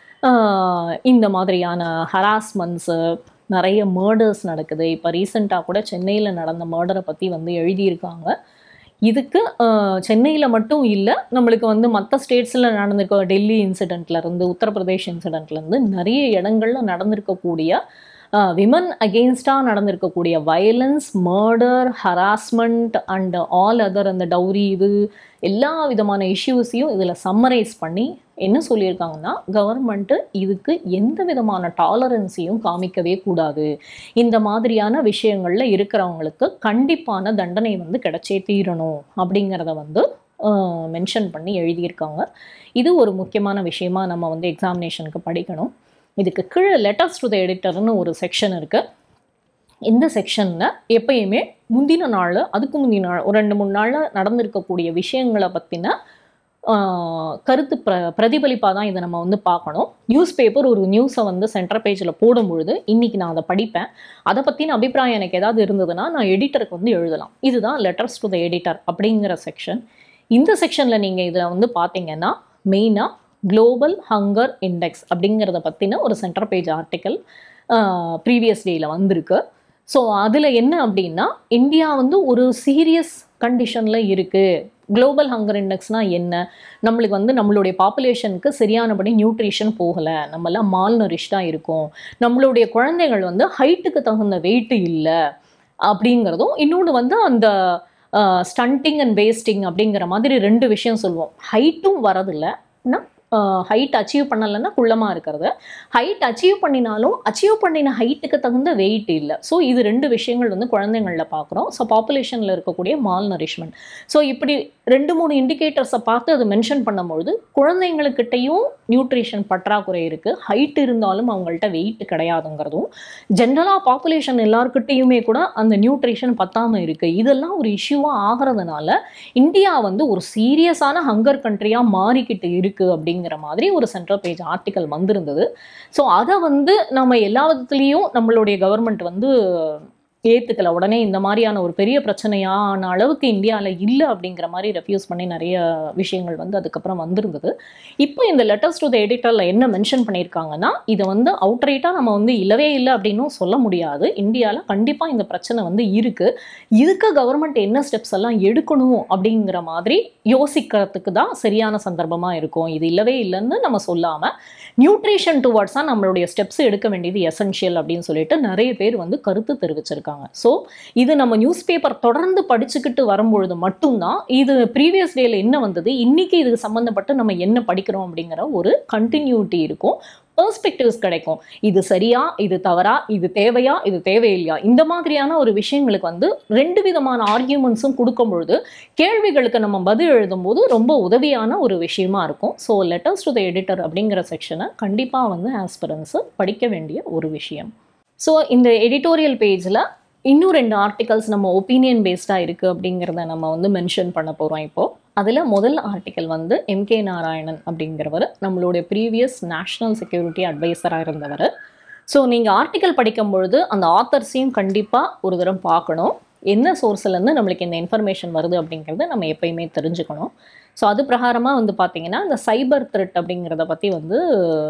ஆஹ், இந்த மாதிரியான ஹராஸ்மெண்ட்ஸு நிறைய மர்டர்ஸ் நடக்குது இப்போ ரீசெண்டாக கூட சென்னையில் நடந்த மர்டரை பற்றி வந்து எழுதியிருக்காங்க இதுக்கு சென்னையில் மட்டும் இல்லை நம்மளுக்கு வந்து மற்ற ஸ்டேட்ஸில் நடந்திருக்க டெல்லி இன்சிடெண்ட்லேருந்து உத்தரப்பிரதேஷ் இன்சிடெண்ட்லேருந்து நிறைய இடங்கள்ல நடந்திருக்கக்கூடிய விமன் அகெயின்ஸ்டாக நடந்திருக்கக்கூடிய violence murder harassment and all other அந்த டவுரி இது எல்லா விதமான இஷ்யூஸையும் இதில் சம்மரைஸ் பண்ணி என்ன சொல்லியிருக்காங்கன்னா கவர்மெண்ட்டு இதுக்கு எந்த விதமான டாலரன்ஸையும் காமிக்கவே கூடாது இந்த மாதிரியான விஷயங்களில் இருக்கிறவங்களுக்கு கண்டிப்பான தண்டனை வந்து கிடைச்சே தீரணும் அப்படிங்கிறத வந்து மென்ஷன் பண்ணி எழுதியிருக்காங்க இது ஒரு முக்கியமான விஷயமா நம்ம வந்து எக்ஸாமினேஷனுக்கு படிக்கணும் இதுக்கு கீழே லெட்டர்ஸ் டு த எடிட்டர்னு ஒரு செக்ஷன் இருக்குது இந்த செக்ஷனில் எப்பயுமே முந்தின நாள் அதுக்கு முந்தின நாள் ஒரு ரெண்டு மூணு நாளில் நடந்திருக்கக்கூடிய விஷயங்களை பற்றின கருத்து பிர பிரதிபலிப்பாக தான் இதை நம்ம வந்து பார்க்கணும் நியூஸ் பேப்பர் ஒரு நியூஸை வந்து சென்டர் பேஜில் போடும்பொழுது இன்றைக்கி நான் அதை படிப்பேன் அதை பற்றின அபிப்பிராயம் எனக்கு ஏதாவது இருந்ததுன்னா நான் எடிட்டருக்கு வந்து எழுதலாம் இதுதான் லெட்டர்ஸ் டு த எடிட்டர் அப்படிங்கிற செக்ஷன் இந்த செக்ஷனில் நீங்கள் இதில் வந்து பார்த்தீங்கன்னா மெயினாக குளோபல் ஹங்கர் இண்டெக்ஸ் அப்படிங்கிறத பற்றின ஒரு சென்டர் பேஜ் ஆர்டிக்கல் ப்ரீவியஸ் டேயில் வந்திருக்கு ஸோ அதில் என்ன அப்படின்னா இந்தியா வந்து ஒரு சீரியஸ் கண்டிஷனில் இருக்குது குளோபல் ஹங்கர் இண்டெக்ஸ்னால் என்ன நம்மளுக்கு வந்து நம்மளுடைய பாப்புலேஷனுக்கு சரியானபடி நியூட்ரிஷன் போகலை நம்மலாம் மால் நரிஷ்டாக இருக்கோம் நம்மளுடைய குழந்தைகள் வந்து ஹைட்டுக்கு தகுந்த வெயிட் இல்லை அப்படிங்கிறதும் இன்னொன்று வந்து அந்த ஸ்டண்டிங் அண்ட் வேஸ்டிங் அப்படிங்கிற மாதிரி ரெண்டு விஷயம் சொல்லுவோம் ஹைட்டும் வரதில்லைன்னா ஹைட் அச்சீவ் பண்ணலைன்னா குள்ளமாக இருக்கிறது ஹைட் அச்சீவ் பண்ணினாலும் அச்சீவ் பண்ணின ஹைட்டுக்கு தகுந்த வெயிட் இல்லை ஸோ இது ரெண்டு விஷயங்கள் வந்து குழந்தைங்களில் பார்க்குறோம் ஸோ பாப்புலேஷனில் இருக்கக்கூடிய மால் நரிஷ்மெண்ட் ஸோ இப்படி ரெண்டு மூணு இண்டிகேட்டர்ஸை பார்த்து அது மென்ஷன் பண்ணும்பொழுது குழந்தைங்களுக்கிட்டையும் நியூட்ரிஷன் பற்றாக்குறை இருக்குது ஹைட் இருந்தாலும் அவங்கள்ட்ட வெயிட் கிடையாதுங்கிறதும் ஜென்ரலாக பாப்புலேஷன் எல்லாருக்கிட்டேயுமே கூட அந்த நியூட்ரிஷன் பத்தாமல் இருக்குது இதெல்லாம் ஒரு இஷ்யூவாக ஆகிறதுனால இந்தியா வந்து ஒரு சீரியஸான ஹங்கர் கண்ட்ரியாக மாறிக்கிட்டு இருக்குது அப்படிங்கிற மாதிரி ஒரு சென்ட்ரல் பேஜ் ஆர்டிக்கல் வந்திருந்தது ஸோ அதை வந்து நம்ம எல்லா விதத்துலேயும் நம்மளுடைய கவர்மெண்ட் வந்து ஏற்றுக்கல உடனே இந்த மாதிரியான ஒரு பெரிய பிரச்சனையான அளவுக்கு இந்தியாவில் இல்லை அப்படிங்கிற மாதிரி ரெஃப்யூஸ் பண்ணி நிறைய விஷயங்கள் வந்து அதுக்கப்புறம் வந்திருந்தது இப்போ இந்த லெட்டர்ஸ் டு த எடிட்டரில் என்ன மென்ஷன் பண்ணியிருக்காங்கன்னா இதை வந்து அவுட்ரைட்டாக நம்ம வந்து இல்லவே இல்லை அப்படின்னும் சொல்ல முடியாது இந்தியாவில் கண்டிப்பாக இந்த பிரச்சனை வந்து இருக்குது இதுக்கு கவர்மெண்ட் என்ன ஸ்டெப்ஸ் எல்லாம் எடுக்கணும் அப்படிங்கிற மாதிரி யோசிக்கிறதுக்கு தான் சரியான சந்தர்ப்பமாக இருக்கும் இது இல்லவே இல்லைன்னு நம்ம சொல்லாமல் நியூட்ரிஷன் டுவர்ட்ஸாக நம்மளுடைய ஸ்டெப்ஸ் எடுக்க வேண்டியது எசென்ஷியல் அப்படின்னு சொல்லிட்டு நிறைய பேர் வந்து கருத்து தெரிவிச்சிருக்காங்க ஸோ இது நம்ம நியூஸ் பேப்பர் தொடர்ந்து படிச்சுக்கிட்டு வரும்பொழுது மட்டும்தான் இது ப்ரீவியஸ் டேல என்ன வந்தது இன்னைக்கு இதுக்கு சம்மந்தப்பட்டு நம்ம என்ன படிக்கிறோம் அப்படிங்கிற ஒரு கண்டினியூட்டி இருக்கும் பெர்ஸ்பெக்டிவ்ஸ் கிடைக்கும் இது சரியா இது தவறா இது தேவையா இது தேவையில்லையா இந்த மாதிரியான ஒரு விஷயங்களுக்கு வந்து ரெண்டு விதமான ஆர்கியூமெண்ட்ஸும் கொடுக்கும் பொழுது கேள்விகளுக்கு நம்ம பதில் எழுதும்போது ரொம்ப உதவியான ஒரு விஷயமா இருக்கும் so letters to the editor அப்படிங்கிற செக்ஷனை கண்டிப்பாக வந்து ஆஸ்பிரன்ஸு படிக்க வேண்டிய ஒரு விஷயம் ஸோ இந்த எடிட்டோரியல் பேஜில் இன்னும் ரெண்டு ஆர்டிகல்ஸ் நம்ம ஒப்பீனியன் பேஸ்டாக இருக்குது அப்படிங்கிறத நம்ம வந்து மென்ஷன் பண்ண போகிறோம் இப்போது அதில் முதல் ஆர்டிக்கல் வந்து எம்கே நாராயணன் அப்படிங்கிறவர் நம்மளுடைய ப்ரீவியஸ் நேஷ்னல் செக்யூரிட்டி அட்வைசராக இருந்தவர் ஸோ நீங்கள் ஆர்டிக்கல் படிக்கும் பொழுது அந்த ஆத்தர்ஸையும் கண்டிப்பாக ஒரு தரம் பார்க்கணும் என்ன சோர்ஸ்லேருந்து நம்மளுக்கு இந்த இன்ஃபர்மேஷன் வருது அப்படிங்கிறத நம்ம எப்பயுமே தெரிஞ்சுக்கணும் ஸோ அது பிரகாரமாக வந்து பார்த்திங்கன்னா இந்த சைபர் த்ரெட் அப்படிங்கிறத பற்றி வந்து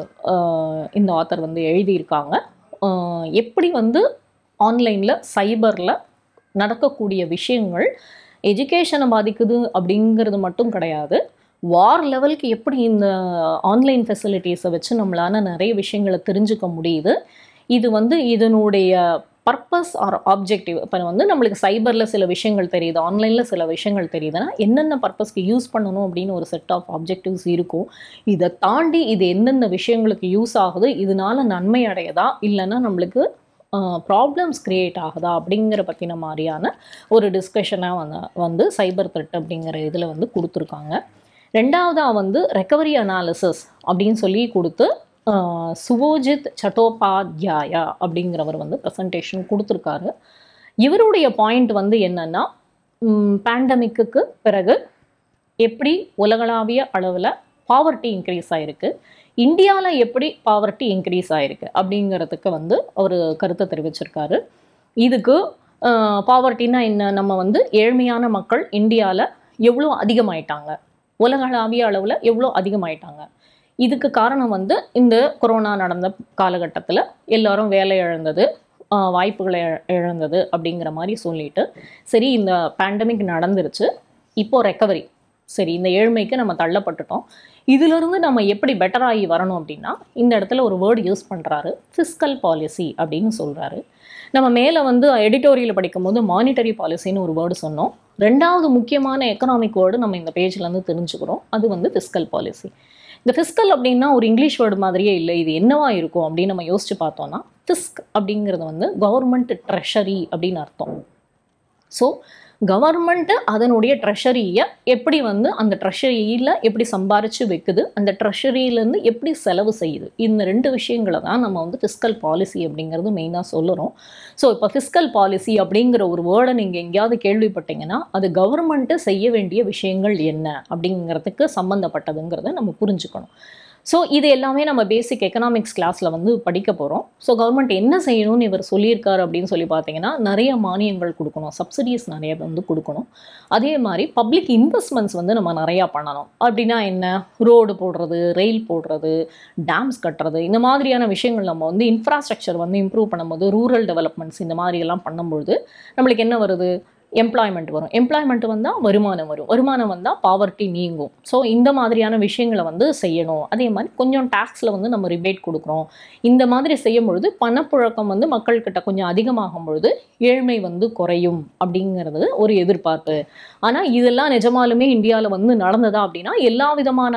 ஆஹ், இந்த ஆத்தர் வந்து எழுதியிருக்காங்க ஆஹ், எப்படி வந்து ஆன்லைனில் சைபரில் நடக்கக்கூடிய விஷயங்கள் எஜுகேஷனை பாதிக்குது அப்படிங்கிறது மட்டும் கிடையாது வார் லெவலுக்கு எப்படி இந்த ஆன்லைன் ஃபெசிலிட்டிஸை வச்சு நம்மளால நிறைய விஷயங்களை தெரிஞ்சுக்க முடியுது இது வந்து இதனுடைய பர்பஸ் ஆர் ஆப்ஜெக்டிவ் இப்போ வந்து நம்மளுக்கு சைபரில் சில விஷயங்கள் தெரியுது ஆன்லைனில் சில விஷயங்கள் தெரியுதுன்னா என்னென்ன பர்பஸ்க்கு யூஸ் பண்ணணும் அப்படின்னு ஒரு செட் ஆஃப் ஆப்ஜெக்டிவ்ஸ் இருக்கும் இதை தாண்டி இது எந்தெந்த விஷயங்களுக்கு யூஸ் ஆகுது இதனால நன்மை அடையதா இல்லைன்னா நம்மளுக்கு ப்ராப்ளம்ஸ் க்ரியேட் ஆகுதா அப்படிங்கிற பற்றின மாதிரியான ஒரு டிஸ்கஷனாக வந்து வந்து சைபர் த்ரெட் அப்படிங்கிற இதில் வந்து கொடுத்துருக்காங்க ரெண்டாவதாக வந்து ரெக்கவரி அனாலிசிஸ் அப்படின்னு சொல்லி கொடுத்து ஆஹ், சுவோஜித் சட்டோபாத்யாயா அப்படிங்கிறவர் வந்து ப்ரெசன்டேஷன் கொடுத்துருக்காரு இவருடைய பாயிண்ட் வந்து என்னன்னா பேண்டமிக்கு பிறகு எப்படி உலகளாவிய அளவில் பாவர்ட்டி இன்க்ரீஸ் ஆயிருக்கு இந்தியாவில் எப்படி பாவர்ட்டி இன்க்ரீஸ் ஆயிருக்கு அப்படிங்கிறதுக்கு வந்து அவர் கருத்தை தெரிவிச்சிருக்காரு இதுக்கு பாவர்ட்டினா என்ன நம்ம வந்து ஏழ்மையான மக்கள் இந்தியாவில் எவ்வளோ அதிகமாயிட்டாங்க உலகளாவிய அளவில் எவ்வளோ அதிகமாயிட்டாங்க இதுக்கு காரணம் வந்து இந்த கொரோனா நடந்த காலகட்டத்தில் எல்லாரும் வேலை இழந்தது ஆஹ் வாய்ப்புகளை இழ- இழந்தது அப்படிங்கிற மாதிரி சொல்லிட்டு சரி இந்த பேண்டமிக் நடந்துருச்சு இப்போ ரெக்கவரி சரி இந்த ஏழ்மைக்கு நம்ம தள்ளப்பட்டுட்டோம் இதிலிருந்து நம்ம எப்படி பெட்டர் ஆகி வரணும் அப்படின்னா இந்த இடத்துல ஒரு வேர்டு யூஸ் பண்ணுறாரு ஃபிஸ்கல் பாலிசி அப்படின்னு சொல்கிறாரு நம்ம மேலே வந்து எடிட்டோரியல் படிக்கும்போது மானிட்டரி பாலிசின்னு ஒரு வேர்டு சொன்னோம் ரெண்டாவது முக்கியமான எக்கனாமிக் வேர்டு நம்ம இந்த பேஜ்லேருந்து தெரிஞ்சுக்கிறோம் அது வந்து ஃபிஸ்கல் பாலிசி இந்த ஃபிஸ்கல் அப்படின்னா ஒரு இங்கிலீஷ் வேர்டு மாதிரியே இல்லை இது என்னவா இருக்கும் அப்படின்னு நம்ம யோசிச்சு பார்த்தோம்னா ஃபிஸ்க் அப்படிங்கிறது வந்து கவர்மெண்ட் ட்ரெஷரி அப்படின்னு அர்த்தம் ஸோ கவர்மெண்ட்டு அதனுடைய ட்ரெஷரியை எப்படி வந்து அந்த ட்ரெஷரியில் எப்படி சம்பாரித்து வைக்குது அந்த ட்ரெஷரியிலேருந்து எப்படி செலவு செய்யுது இந்த ரெண்டு விஷயங்களை தான் நம்ம வந்து ஃபிஸ்கல் பாலிசி அப்படிங்கிறது மெயினாக சொல்லுறோம் ஸோ இப்போ ஃபிஸ்கல் பாலிசி அப்படிங்கிற ஒரு வேர்டை நீங்கள் எங்கேயாவது கேள்விப்பட்டீங்கன்னா அது கவர்மெண்ட்டு செய்ய வேண்டிய விஷயங்கள் என்ன அப்படிங்கிறதுக்கு சம்மந்தப்பட்டதுங்கிறத நம்ம புரிஞ்சுக்கணும் ஸோ இது எல்லாமே நம்ம பேசிக் எக்கனாமிக்ஸ் கிளாஸில் வந்து படிக்க போகிறோம் ஸோ கவர்மெண்ட் என்ன செய்யணும்னு இவர் சொல்லியிருக்காரு அப்படின்னு சொல்லி பார்த்தீங்கன்னா நிறைய மானியங்கள் கொடுக்கணும் சப்சிடிஸ் நிறைய வந்து கொடுக்கணும் அதே மாதிரி பப்ளிக் இன்வெஸ்ட்மெண்ட்ஸ் வந்து நம்ம நிறையா பண்ணணும் அப்படின்னா என்ன ரோடு போடுறது ரயில் போடுறது டேம்ஸ் கட்டுறது இந்த மாதிரியான விஷயங்கள் நம்ம வந்து இன்ஃப்ராஸ்ட்ரக்சர் வந்து இம்ப்ரூவ் பண்ணும்போது ரூரல் டெவலப்மெண்ட்ஸ் இந்த மாதிரி எல்லாம் பண்ணும்பொழுது நம்மளுக்கு என்ன வருது எம்ப்ளாய்மெண்ட் வரும் எம்ப்ளாய்மெண்ட் வந்தால் வருமானம் வரும் வருமானம் வந்தால் பாவர்ட்டி நீங்கும் ஸோ இந்த மாதிரியான விஷயங்களை வந்து செய்யணும் அதே மாதிரி கொஞ்சம் டேக்ஸில் வந்து நம்ம ரிபேட் கொடுக்குறோம் இந்த மாதிரி செய்யும் பொழுது பணப்புழக்கம் வந்து மக்கள்கிட்ட கொஞ்சம் அதிகமாகும் பொழுது ஏழ்மை வந்து குறையும் அப்படிங்கிறது ஒரு எதிர்பார்ப்பு ஆனால் இதெல்லாம் நிஜமாலுமே இந்தியாவில் வந்து நடந்ததா அப்படின்னா எல்லா விதமான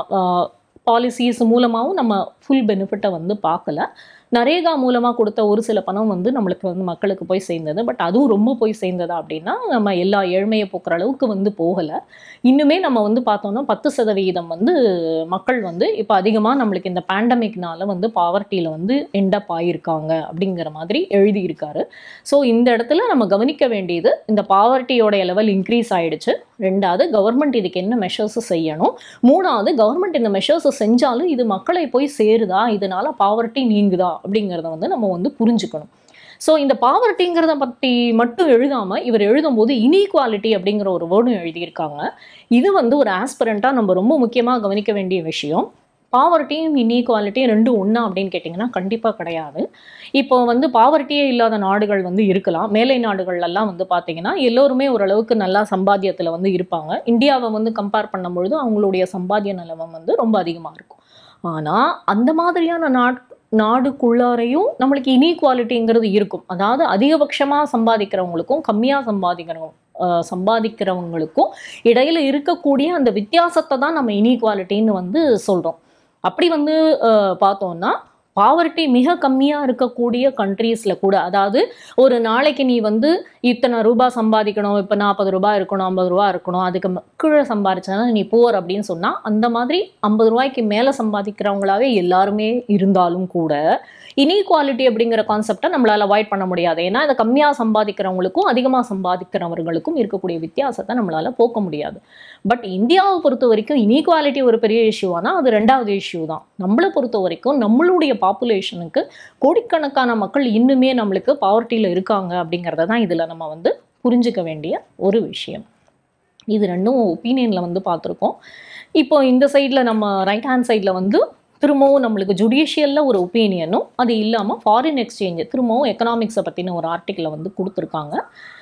பாலிசிஸ் மூலமாகவும் நம்ம ஃபுல் பெனிஃபிட்டை வந்து பார்க்கல நரேகா மூலமாக கொடுத்த ஒரு சில பணம் வந்து நம்மளுக்கு வந்து மக்களுக்கு போய் சேர்ந்தது பட் அதுவும் ரொம்ப போய் சேர்ந்ததா அப்படின்னா நம்ம எல்லா ஏழ்மையை போக்குற அளவுக்கு வந்து போகலை இன்னுமே நம்ம வந்து பார்த்தோம்னா பத்து சதவிகிதம் வந்து மக்கள் வந்து இப்போ அதிகமாக நம்மளுக்கு இந்த பேண்டமிக்னால வந்து பாவர்ட்டியில் வந்து எண்டப் ஆகியிருக்காங்க அப்படிங்கிற மாதிரி எழுதியிருக்காரு ஸோ இந்த இடத்துல நம்ம கவனிக்க வேண்டியது இந்த பாவர்ட்டியோடைய லெவல் இன்க்ரீஸ் ஆயிடுச்சு ரெண்டாவது கவர்மெண்ட் இதுக்கு என்ன மெஷர்ஸ் செய்யணும் மூணாவது கவர்மெண்ட் இந்த மெஷர்ஸ் செஞ்சாலும் இது மக்களை போய் சேருதா இதனால பாவர்ட்டி நீங்குதா அப்படிங்கிறத வந்து நம்ம வந்து புரிஞ்சுக்கணும் ஸோ இந்த பாவர்ட்டிங்கிறத பற்றி மட்டும் எழுதாமல் இவர் எழுதும்போது இனீக்வாலிட்டி அப்படிங்கிற ஒரு வேர்டும் எழுதியிருக்காங்க இது வந்து ஒரு ஆஸ்பிரண்ட்டாக நம்ம ரொம்ப முக்கியமாக கவனிக்க வேண்டிய விஷயம் பாவர்ட்டியும் இன்ஈக்வாலிட்டியும் ரெண்டும் ஒன்றா அப்படின்னு கேட்டிங்கன்னா கண்டிப்பாக கிடையாது இப்போ வந்து பாவர்ட்டியே இல்லாத நாடுகள் வந்து இருக்கலாம் மேலை நாடுகள்லாம் வந்து பார்த்தீங்கன்னா எல்லோருமே ஓரளவுக்கு நல்லா சம்பாத்தியத்தில் வந்து இருப்பாங்க இந்தியாவை வந்து கம்பேர் பண்ணும்பொழுது அவங்களுடைய சம்பாத்திய நிலவரம் வந்து ரொம்ப அதிகமாக இருக்கும் ஆனால் அந்த மாதிரியான நாட் நாடுக்குள்ளாரையும் நம்மளுக்கு இனீக்வாலிட்டிங்கிறது இருக்கும் அதாவது அதிகபட்சமாக சம்பாதிக்கிறவங்களுக்கும் கம்மியாக சம்பாதிக்கிறவங்க அஹ் சம்பாதிக்கிறவங்களுக்கும் இடையில இருக்கக்கூடிய அந்த வித்தியாசத்தை தான் நம்ம இனீக்வாலிட்டின்னு வந்து சொல்கிறோம் அப்படி வந்து அஹ், பார்த்தோம்னா பாவர்ட்டி மிக கம்மியாக இருக்கக்கூடிய கண்ட்ரீஸில் கூட அதாவது ஒரு நாளைக்கு நீ வந்து இத்தனை ரூபாய் சம்பாதிக்கணும் இப்போ நாற்பது ரூபாய் இருக்கணும் ஐம்பது ரூபா இருக்கணும் அதுக்கு ம- கீழே சம்பாதிச்சனா நீ போர் அப்படின்னு சொன்னால் அந்த மாதிரி ஐம்பது ரூபாய்க்கு மேலே சம்பாதிக்கிறவங்களாவே எல்லாருமே இருந்தாலும் கூட இனீக்வாலிட்டி அப்படிங்கிற கான்செப்டை நம்மளால் அவாய்ட் பண்ண முடியாது ஏன்னா இதை கம்மியாக சம்பாதிக்கிறவங்களுக்கும் அதிகமாக சம்பாதிக்கிறவர்களுக்கும் இருக்கக்கூடிய வித்தியாசத்தை நம்மளால் போக்க முடியாது பட் இந்தியாவை பொறுத்த வரைக்கும் இனீக்வாலிட்டி ஒரு பெரிய இஷ்யூவானா அது ரெண்டாவது இஷ்யூ தான் நம்மளை பொறுத்த வரைக்கும் நம்மளுடைய பாப்புலேஷனுக்கு கோடிக்கணக்கான மக்கள் இன்னுமே நம்மளுக்கு பாவர்ட்டியில் இருக்காங்க அப்படிங்கிறத தான் இதில் நம்ம வந்து புரிஞ்சுக்க வேண்டிய ஒரு விஷயம் இது ரெண்டும் ஒப்பீனியனில் வந்து பார்த்துருக்கோம் இப்போ இந்த சைடில் நம்ம ரைட் ஹேண்ட் சைடில் வந்து திரும்பவும் நம்மளுக்கு ஜுடிஷியலில் ஒரு ஒப்பீனியனும் அது இல்லாமல் ஃபாரின் எக்ஸ்சேஞ்சு திரும்பவும் எக்கனாமிக்ஸை பற்றின ஒரு ஆர்டிக்கிளை வந்து கொடுத்துருக்காங்க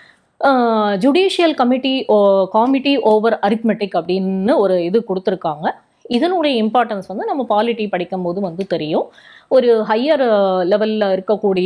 judicial committee committee over arithmetic அப்படின்னு ஒரு இது கொடுத்துருக்காங்க இதனுடைய இம்பார்ட்டன்ஸ் வந்து நம்ம பாலிட்டி படிக்கும்போது வந்து தெரியும் ஒரு ஹையர் லெவலில் இருக்கக்கூடிய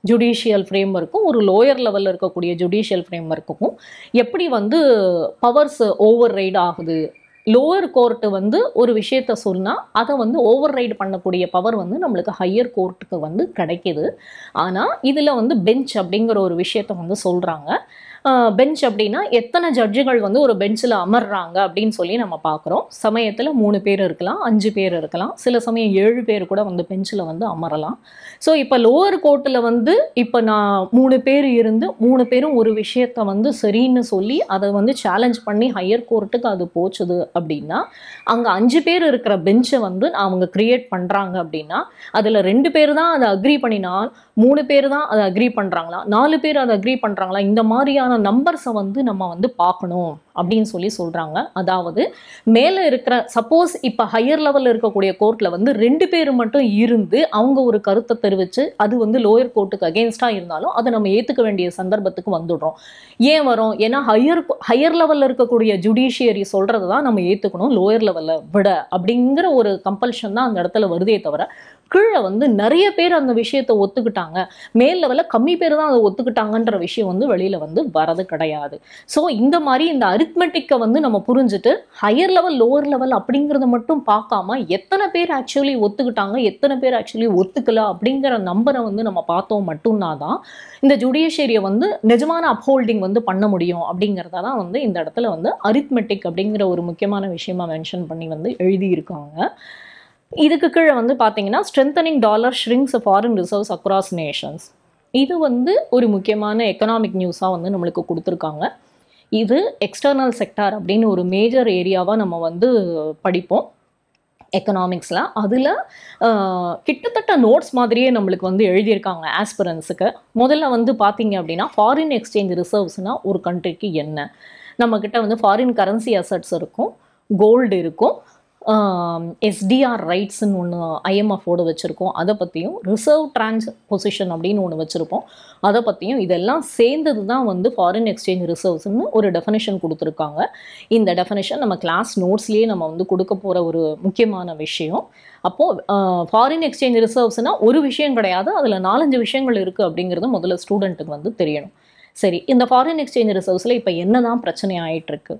ஜுடிஷியல் ஃப்ரேம் ஒர்க்கும் ஒரு லோயர் லெவலில் இருக்கக்கூடிய ஜுடிஷியல் ஃப்ரேம் ஒர்க்குக்கும் எப்படி வந்து பவர்ஸ் ஓவர் ரைடு ஆகுது லோவர் கோர்ட்டு வந்து ஒரு விஷயத்த சொன்னால் அதை வந்து ஓவர் ரைடு பண்ணக்கூடிய பவர் வந்து நம்மளுக்கு ஹையர் கோர்ட்டுக்கு வந்து கிடைக்கிது ஆனால் இதில் வந்து பெஞ்ச் அப்படிங்கிற ஒரு விஷயத்த வந்து சொல்கிறாங்க பெஞ்ச் அப்படின்னா எத்தனை ஜட்ஜுகள் வந்து ஒரு பெஞ்சில் அமர்றாங்க அப்படின்னு சொல்லி நம்ம பார்க்குறோம் சமயத்தில் மூணு பேர் இருக்கலாம் அஞ்சு பேர் இருக்கலாம் சில சமயம் ஏழு பேர் கூட வந்து பெஞ்சில் வந்து அமரலாம் ஸோ இப்போ லோவர் கோர்ட்டில் வந்து இப்போ நான் மூணு பேர் இருந்து மூணு பேரும் ஒரு விஷயத்த வந்து சரின்னு சொல்லி அதை வந்து சேலஞ்ச் பண்ணி ஹையர் கோர்ட்டுக்கு அது போச்சுது அப்படின்னா அங்கே அஞ்சு பேர் இருக்கிற பெஞ்சை வந்து அவங்க கிரியேட் பண்ணுறாங்க அப்படின்னா அதில் ரெண்டு பேர் தான் அதை அக்ரி பண்ணினால் மூணு பேர் தான் அதை அக்ரி பண்ணுறாங்களா நாலு பேர் அதை அக்ரி பண்ணுறாங்களா இந்த மாதிரியான நம்பர்ஸை வந்து நம்ம வந்து பார்க்கணும் அப்படின்னு சொல்லி சொல்கிறாங்க அதாவது மேலே இருக்கிற சப்போஸ் இப்போ ஹையர் லெவலில் இருக்கக்கூடிய கோர்ட்டில் வந்து ரெண்டு பேர் மட்டும் இருந்து அவங்க ஒரு கருத்தை தெரிவித்து அது வந்து லோயர் கோர்ட்டுக்கு அகேன்ஸ்டாக இருந்தாலும் அதை நம்ம ஏற்றுக்க வேண்டிய சந்தர்ப்பத்துக்கு வந்துடுறோம் ஏன் வரும் ஏன்னா ஹையர் ஹையர் லெவலில் இருக்கக்கூடிய ஜுடிஷியரி சொல்கிறது தான் நம்ம ஏற்றுக்கணும் லோயர் லெவலில் விட அப்படிங்கிற ஒரு கம்பல்ஷன் தான் அந்த இடத்துல வருதே தவிர கீழே வந்து நிறைய பேர் அந்த விஷயத்தை ஒத்துக்கிட்டாங்க மேல் லெவலில் கம்மி பேர் தான் அதை ஒத்துக்கிட்டாங்கன்ற விஷயம் வந்து வெளியில் வந்து வரது கிடையாது ஸோ இந்த மாதிரி இந்த அரித்மெட்டிக்கை வந்து நம்ம புரிஞ்சுட்டு ஹையர் லெவல் லோவர் லெவல் அப்படிங்கிறத மட்டும் பார்க்காம எத்தனை பேர் ஆக்சுவலி ஒத்துக்கிட்டாங்க எத்தனை பேர் ஆக்சுவலி ஒத்துக்கல அப்படிங்கிற நம்பரை வந்து நம்ம பார்த்தோம் மட்டும்னா தான் இந்த ஜுடிஷியரியை வந்து நிஜமான அப்ஹோல்டிங் வந்து பண்ண முடியும் அப்படிங்கிறத தான் வந்து இந்த இடத்துல வந்து அரித்மெட்டிக் அப்படிங்கிற ஒரு முக்கியமான விஷயமா மென்ஷன் பண்ணி வந்து எழுதியிருக்காங்க இதுக்கு கீழே வந்து பார்த்தீங்கன்னா strengthening dollar shrinks foreign reserves across nations இது வந்து ஒரு முக்கியமான எக்கனாமிக் நியூஸாக வந்து நம்மளுக்கு கொடுத்துருக்காங்க இது எக்ஸ்டர்னல் செக்டார் அப்படின்னு ஒரு மேஜர் ஏரியாவாக நம்ம வந்து படிப்போம் எக்கனாமிக்ஸில் அதில் கிட்டத்தட்ட நோட்ஸ் மாதிரியே நம்மளுக்கு வந்து எழுதியிருக்காங்க ஆஸ்பிரன்ஸுக்கு முதல்ல வந்து பார்த்தீங்க அப்படின்னா ஃபாரின் எக்ஸ்சேஞ்ச் ரிசர்வ்ஸ்னால் ஒரு கண்ட்ரிக்கு என்ன நம்மக்கிட்ட வந்து ஃபாரின் கரன்சி அசட்ஸ் இருக்கும் கோல்டு இருக்கும் எஸ்டிஆர் ரைட்ஸ்ன்னு ஒன்று ஐஎம்எஃபோடு வச்சுருக்கோம் அதை பற்றியும் ரிசர்வ் ட்ரான்ஸ் பொசிஷன் அப்படின்னு ஒன்று வச்சுருப்போம் அதை பற்றியும் இதெல்லாம் சேர்ந்தது தான் வந்து ஃபாரின் எக்ஸ்சேஞ்ச் ரிசர்வ்ஸ்னு ஒரு டெஃபனிஷன் கொடுத்துருக்காங்க இந்த டெஃபனிஷன் நம்ம கிளாஸ் நோட்ஸ்லேயே நம்ம வந்து கொடுக்க போகிற ஒரு முக்கியமான விஷயம் அப்போது ஃபாரின் எக்ஸ்சேஞ்ச் ரிசர்வ்ஸ்னால் ஒரு விஷயம் கிடையாது அதில் நாலஞ்சு விஷயங்கள் இருக்குது அப்படிங்கிறது முதல்ல ஸ்டூடெண்ட்டுக்கு வந்து தெரியணும் சரி இந்த ஃபாரின் எக்ஸ்சேஞ்ச் ரிசர்வ்ஸில் இப்போ என்ன தான் பிரச்சனை ஆகிட்டுருக்கு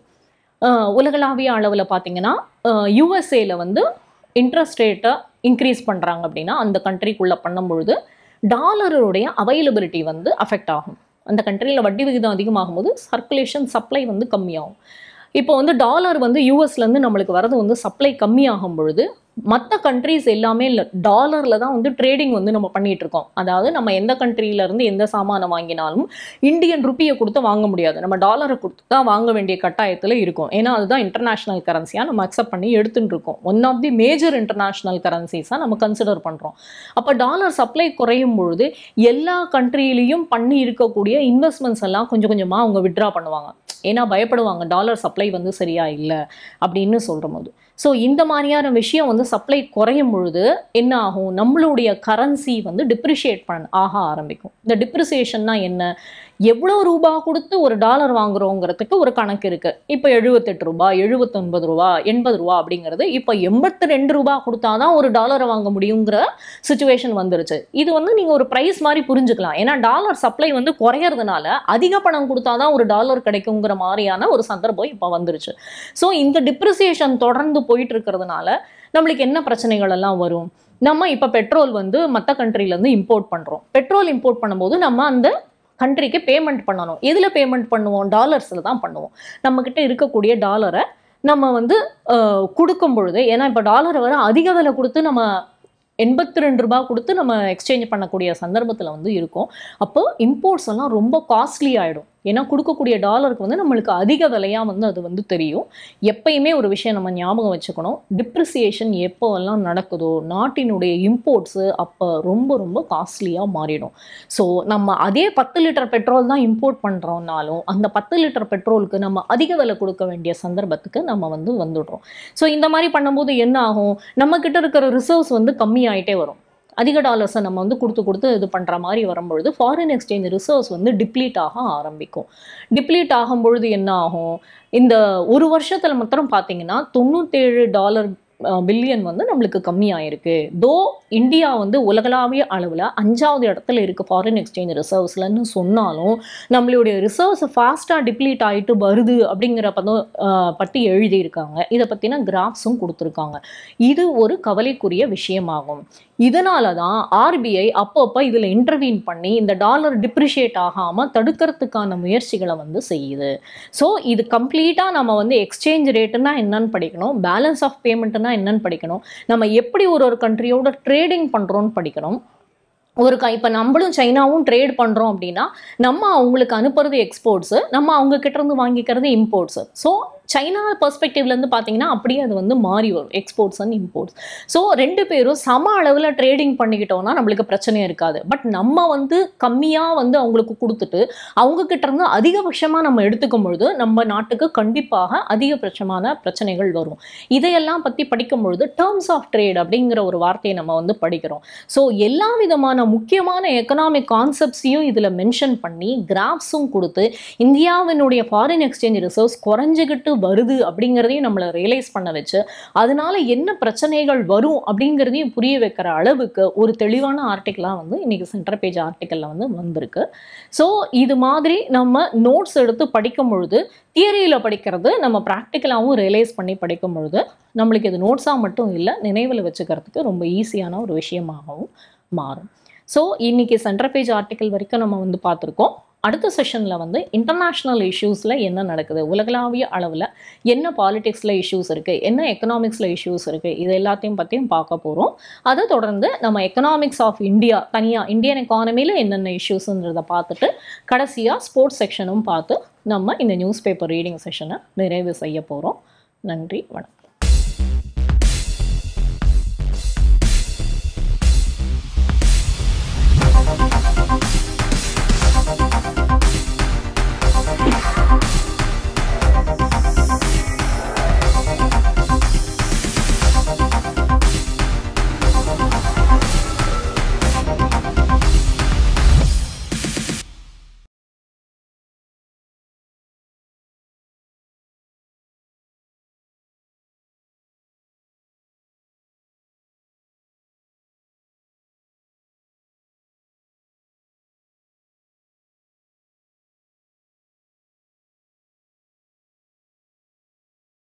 உலகளாவிய அளவில் பார்த்தீங்கன்னா யூஎஸ்ஏல வந்து இன்ட்ரெஸ்ட் ரேட்டை இன்க்ரீஸ் பண்ணுறாங்க அப்படின்னா அந்த கண்ட்ரிக்குள்ளே பண்ணும்பொழுது டாலருடைய அவைலபிலிட்டி வந்து அஃபெக்ட் ஆகும் அந்த கண்ட்ரியில் வட்டி விகிதம் அதிகமாகும்போது சர்க்குலேஷன் சப்ளை வந்து கம்மியாகும் இப்போ வந்து டாலர் வந்து யூஎஸ்லேருந்து நம்மளுக்கு வரது வந்து சப்ளை கம்மியாகும் பொழுது மற்ற கண்ட்ரீஸ் எல்லாமே இல்லை டாலரில் தான் வந்து ட்ரேடிங் வந்து நம்ம பண்ணிட்டு இருக்கோம் அதாவது நம்ம எந்த கண்ட்ரியிலேருந்து எந்த சாமானை வாங்கினாலும் இந்தியன் ருப்பியை கொடுத்து வாங்க முடியாது நம்ம டாலரை கொடுத்து தான் வாங்க வேண்டிய கட்டாயத்தில் இருக்கும் ஏன்னா அதுதான் இன்டர்நேஷ்னல் கரன்சியாக நம்ம அக்செப்ட் பண்ணி எடுத்துட்டு இருக்கோம் one of the major international கரன்சிஸாக நம்ம கன்சிடர் பண்ணுறோம் அப்போ டாலர் சப்ளை குறையும் பொழுது எல்லா கண்ட்ரியிலையும் பண்ணி இருக்கக்கூடிய இன்வெஸ்ட்மெண்ட்ஸ் எல்லாம் கொஞ்சம் கொஞ்சமாக அவங்க விட்ரா பண்ணுவாங்க ஏன்னா பயப்படுவாங்க டாலர் சப்ளை வந்து சரியா இல்லை அப்படின்னு சொல்கிற போது ஸோ இந்த மாதிரியான விஷயம் வந்து சப்ளை குறையும் பொழுது என்ன ஆகும் நம்மளுடைய கரன்சி வந்து டிப்ரிஷியேட் பண்ண ஆக ஆரம்பிக்கும் இந்த டிப்ரிசியேஷன்னா என்ன எவ்வளோ ரூபா கொடுத்து ஒரு டாலர் வாங்குறோங்கிறதுக்கு ஒரு கணக்கு இருக்கு இப்போ எழுபத்தெட்டு ரூபா எழுபத்தொன்பது ரூபா எண்பது ரூபா அப்படிங்கிறது இப்போ எண்பத்தி ரெண்டு ரூபா கொடுத்தாதான் ஒரு டாலரை வாங்க முடியுங்கிற சுச்சுவேஷன் வந்துருச்சு இது வந்து நீங்கள் ஒரு ப்ரைஸ் மாதிரி புரிஞ்சுக்கலாம் ஏன்னா டாலர் சப்ளை வந்து குறையறதுனால அதிக பணம் கொடுத்தாதான் ஒரு டாலர் கிடைக்குங்கிற மாதிரியான ஒரு சந்தர்ப்பம் இப்போ வந்துருச்சு ஸோ இந்த டிப்ரிசியேஷன் தொடர்ந்து போயிட்டு இருக்கிறதுனால நம்மளுக்கு என்ன பிரச்சனைகள் எல்லாம் வரும் நம்ம இப்போ பெட்ரோல் வந்து மற்ற கண்ட்ரிலேருந்து இம்போர்ட் பண்ணுறோம் பெட்ரோல் இம்போர்ட் பண்ணும்போது நம்ம அந்த கண்ட்ரிக்கு பேமெண்ட் பண்ணணும் எதில் பேமெண்ட் பண்ணுவோம் டாலர்ஸில் தான் பண்ணுவோம் நம்மக்கிட்ட இருக்கக்கூடிய டாலரை நம்ம வந்து அஹ், கொடுக்கும் பொழுது ஏன்னா இப்போ டாலரை வர அதிக விலை கொடுத்து நம்ம எண்பத்தி ரெண்டு ரூபா கொடுத்து நம்ம எக்ஸ்சேஞ்ச் பண்ணக்கூடிய சந்தர்ப்பத்தில் வந்து இருக்கும் அப்போ இம்போர்ட்ஸ் எல்லாம் ரொம்ப காஸ்ட்லி ஆகிடும் ஏன்னா கொடுக்கக்கூடிய டாலருக்கு வந்து நம்மளுக்கு அதிக விலையாக வந்து அது வந்து தெரியும் எப்பயுமே ஒரு விஷயம் நம்ம ஞாபகம் வச்சுக்கணும் டிப்ரிசியேஷன் எப்போவெல்லாம் நடக்குதோ நாட்டினுடைய இம்போர்ட்ஸு அப்போ ரொம்ப ரொம்ப காஸ்ட்லியாக மாறிடும் ஸோ நம்ம அதே பத்து லிட்டர் பெட்ரோல் தான் இம்போர்ட் பண்ணுறோம்னாலும் அந்த பத்து லிட்டர் பெட்ரோலுக்கு நம்ம அதிக விலை கொடுக்க வேண்டிய சந்தர்ப்பத்துக்கு நம்ம வந்து வந்துடுறோம் ஸோ இந்த மாதிரி பண்ணும்போது என்ன ஆகும் நம்ம கிட்ட இருக்கிற ரிசர்வ்ஸ் வந்து கம்மியாயிட்டே வரும் அதிக டாலர்ஸை நம்ம வந்து கொடுத்து கொடுத்து இது பண்ணுற மாதிரி வரும்பொழுது ஃபாரின் எக்ஸ்சேஞ்ச் ரிசர்வ்ஸ் வந்து டிப்ளீட் ஆக ஆரம்பிக்கும் டிப்ளீட் ஆகும் பொழுது என்ன ஆகும் இந்த ஒரு வருஷத்தில் மாத்திரம் பார்த்தீங்கன்னா தொண்ணூத்தேழு டாலர் பில்லியன் வந்து நம்மளுக்கு கம்மியாயிருக்கு தோ இந்தியா வந்து உலகளாவிய அளவில் அஞ்சாவது இடத்துல இருக்குது ஃபாரின் எக்ஸ்சேஞ்ச் ரிசர்வ்ஸ்லன்னு சொன்னாலும் நம்மளுடைய ரிசர்வ்ஸ் ஃபாஸ்ட்டாக டிப்ளீட் ஆகிட்டு வருது அப்படிங்கிற பதம் ஆஹ், பற்றி எழுதியிருக்காங்க இதை பற்றின கிராஃப்ஸும் கொடுத்துருக்காங்க இது ஒரு கவலைக்குரிய விஷயமாகும் இதனால தான் ஆர்பிஐ அப்பப்போ இதில் இன்டர்வீன் பண்ணி இந்த டாலர் டிப்ரிஷியேட் ஆகாமல் தடுக்கிறதுக்கான முயற்சிகளை வந்து செய்யுது ஸோ இது கம்ப்ளீட்டாக நம்ம வந்து எக்ஸ்சேஞ்ச் ரேட்டுனா என்னன்னு படிக்கணும் பேலன்ஸ் ஆஃப் பேமெண்ட்னா என்னன்னு படிக்கணும் நம்ம எப்படி ஒரு ஒரு கண்ட்ரியோட ட்ரேடிங் பண்ணுறோன்னு படிக்கணும் ஒரு க இப்போ நம்மளும் சைனாவும் ட்ரேட் பண்ணுறோம் அப்படின்னா நம்ம அவங்களுக்கு அனுப்புறது எக்ஸ்போர்ட்ஸு நம்ம அவங்க கிட்ட இருந்து வாங்கிக்கிறது இம்போர்ட்ஸு ஸோ சைனா பெர்ஸ்பெக்டிவ்லேருந்து பார்த்தீங்கன்னா அப்படியே அது வந்து மாறி வரும் எக்ஸ்போர்ட்ஸ் அண்ட் இம்போர்ட்ஸ் ஸோ ரெண்டு பேரும் சம அளவில் ட்ரேடிங் பண்ணிக்கிட்டோம்னா நம்மளுக்கு பிரச்சனையே இருக்காது பட் நம்ம வந்து கம்மியாக வந்து அவங்களுக்கு கொடுத்துட்டு அவங்க கிட்ட இருந்து அதிகபட்சமாக நம்ம எடுத்துக்கும் பொழுது நம்ம நாட்டுக்கு கண்டிப்பாக அதிகபட்சமான பிரச்சனைகள் வரும் இதையெல்லாம் பற்றி படிக்கும் பொழுது டேர்ம்ஸ் ஆஃப் ட்ரேட் அப்படிங்கிற ஒரு வார்த்தையை நம்ம வந்து படிக்கிறோம் ஸோ எல்லா விதமான முக்கியமான எக்கனாமிக் கான்செப்ட்ஸையும் இதில் மென்ஷன் பண்ணி கிராஃப்ஸும் கொடுத்து இந்தியாவினுடைய ஃபாரின் எக்ஸ்சேஞ்ச் ரிசர்வ்ஸ் குறைஞ்சிக்கிட்டு வருது அப்படிங்கிறதையும் நம்மளை ரியலைஸ் பண்ண வச்சு அதனால என்ன பிரச்சனைகள் வரும் அப்படிங்கிறதையும் புரிய வைக்கிற அளவுக்கு ஒரு தெளிவான ஆர்டிக்கலாக வந்து இன்னைக்கு சென்டர் பேஜ் ஆர்டிக்கலில் வந்து வந்திருக்கு ஸோ இது மாதிரி நம்ம நோட்ஸ் எடுத்து படிக்கும் பொழுது தியரியில் படிக்கிறது நம்ம ப்ராக்டிக்கலாகவும் ரியலைஸ் பண்ணி படிக்கும் பொழுது நம்மளுக்கு இது நோட்ஸாக மட்டும் இல்லை நினைவில் வச்சுக்கிறதுக்கு ரொம்ப ஈஸியான ஒரு விஷயமாகவும் மாறும் ஸோ இன்னைக்கு சென்டர் பேஜ் ஆர்டிக்கல் வரைக்கும் நம்ம வந்து பார்த்துருக்கோம் அடுத்த செஷனில் வந்து இன்டர்நேஷ்னல் இஷ்யூஸில் என்ன நடக்குது உலகளாவிய அளவில் என்ன பாலிடிக்ஸில் இஷ்யூஸ் இருக்குது என்ன எக்கனாமிக்ஸில் இஷ்யூஸ் இருக்குது இது எல்லாத்தையும் பற்றியும் பார்க்க போகிறோம் அதை தொடர்ந்து நம்ம எக்கனாமிக்ஸ் ஆஃப் இந்தியா தனியாக இந்தியன் எக்கானமியில் என்னென்ன இஷ்யூஸுன்றதை பார்த்துட்டு கடைசியாக ஸ்போர்ட்ஸ் செக்ஷனும் பார்த்து நம்ம இந்த நியூஸ் பேப்பர் ரீடிங் செஷனை நிறைவு செய்ய போகிறோம் நன்றி வணக்கம்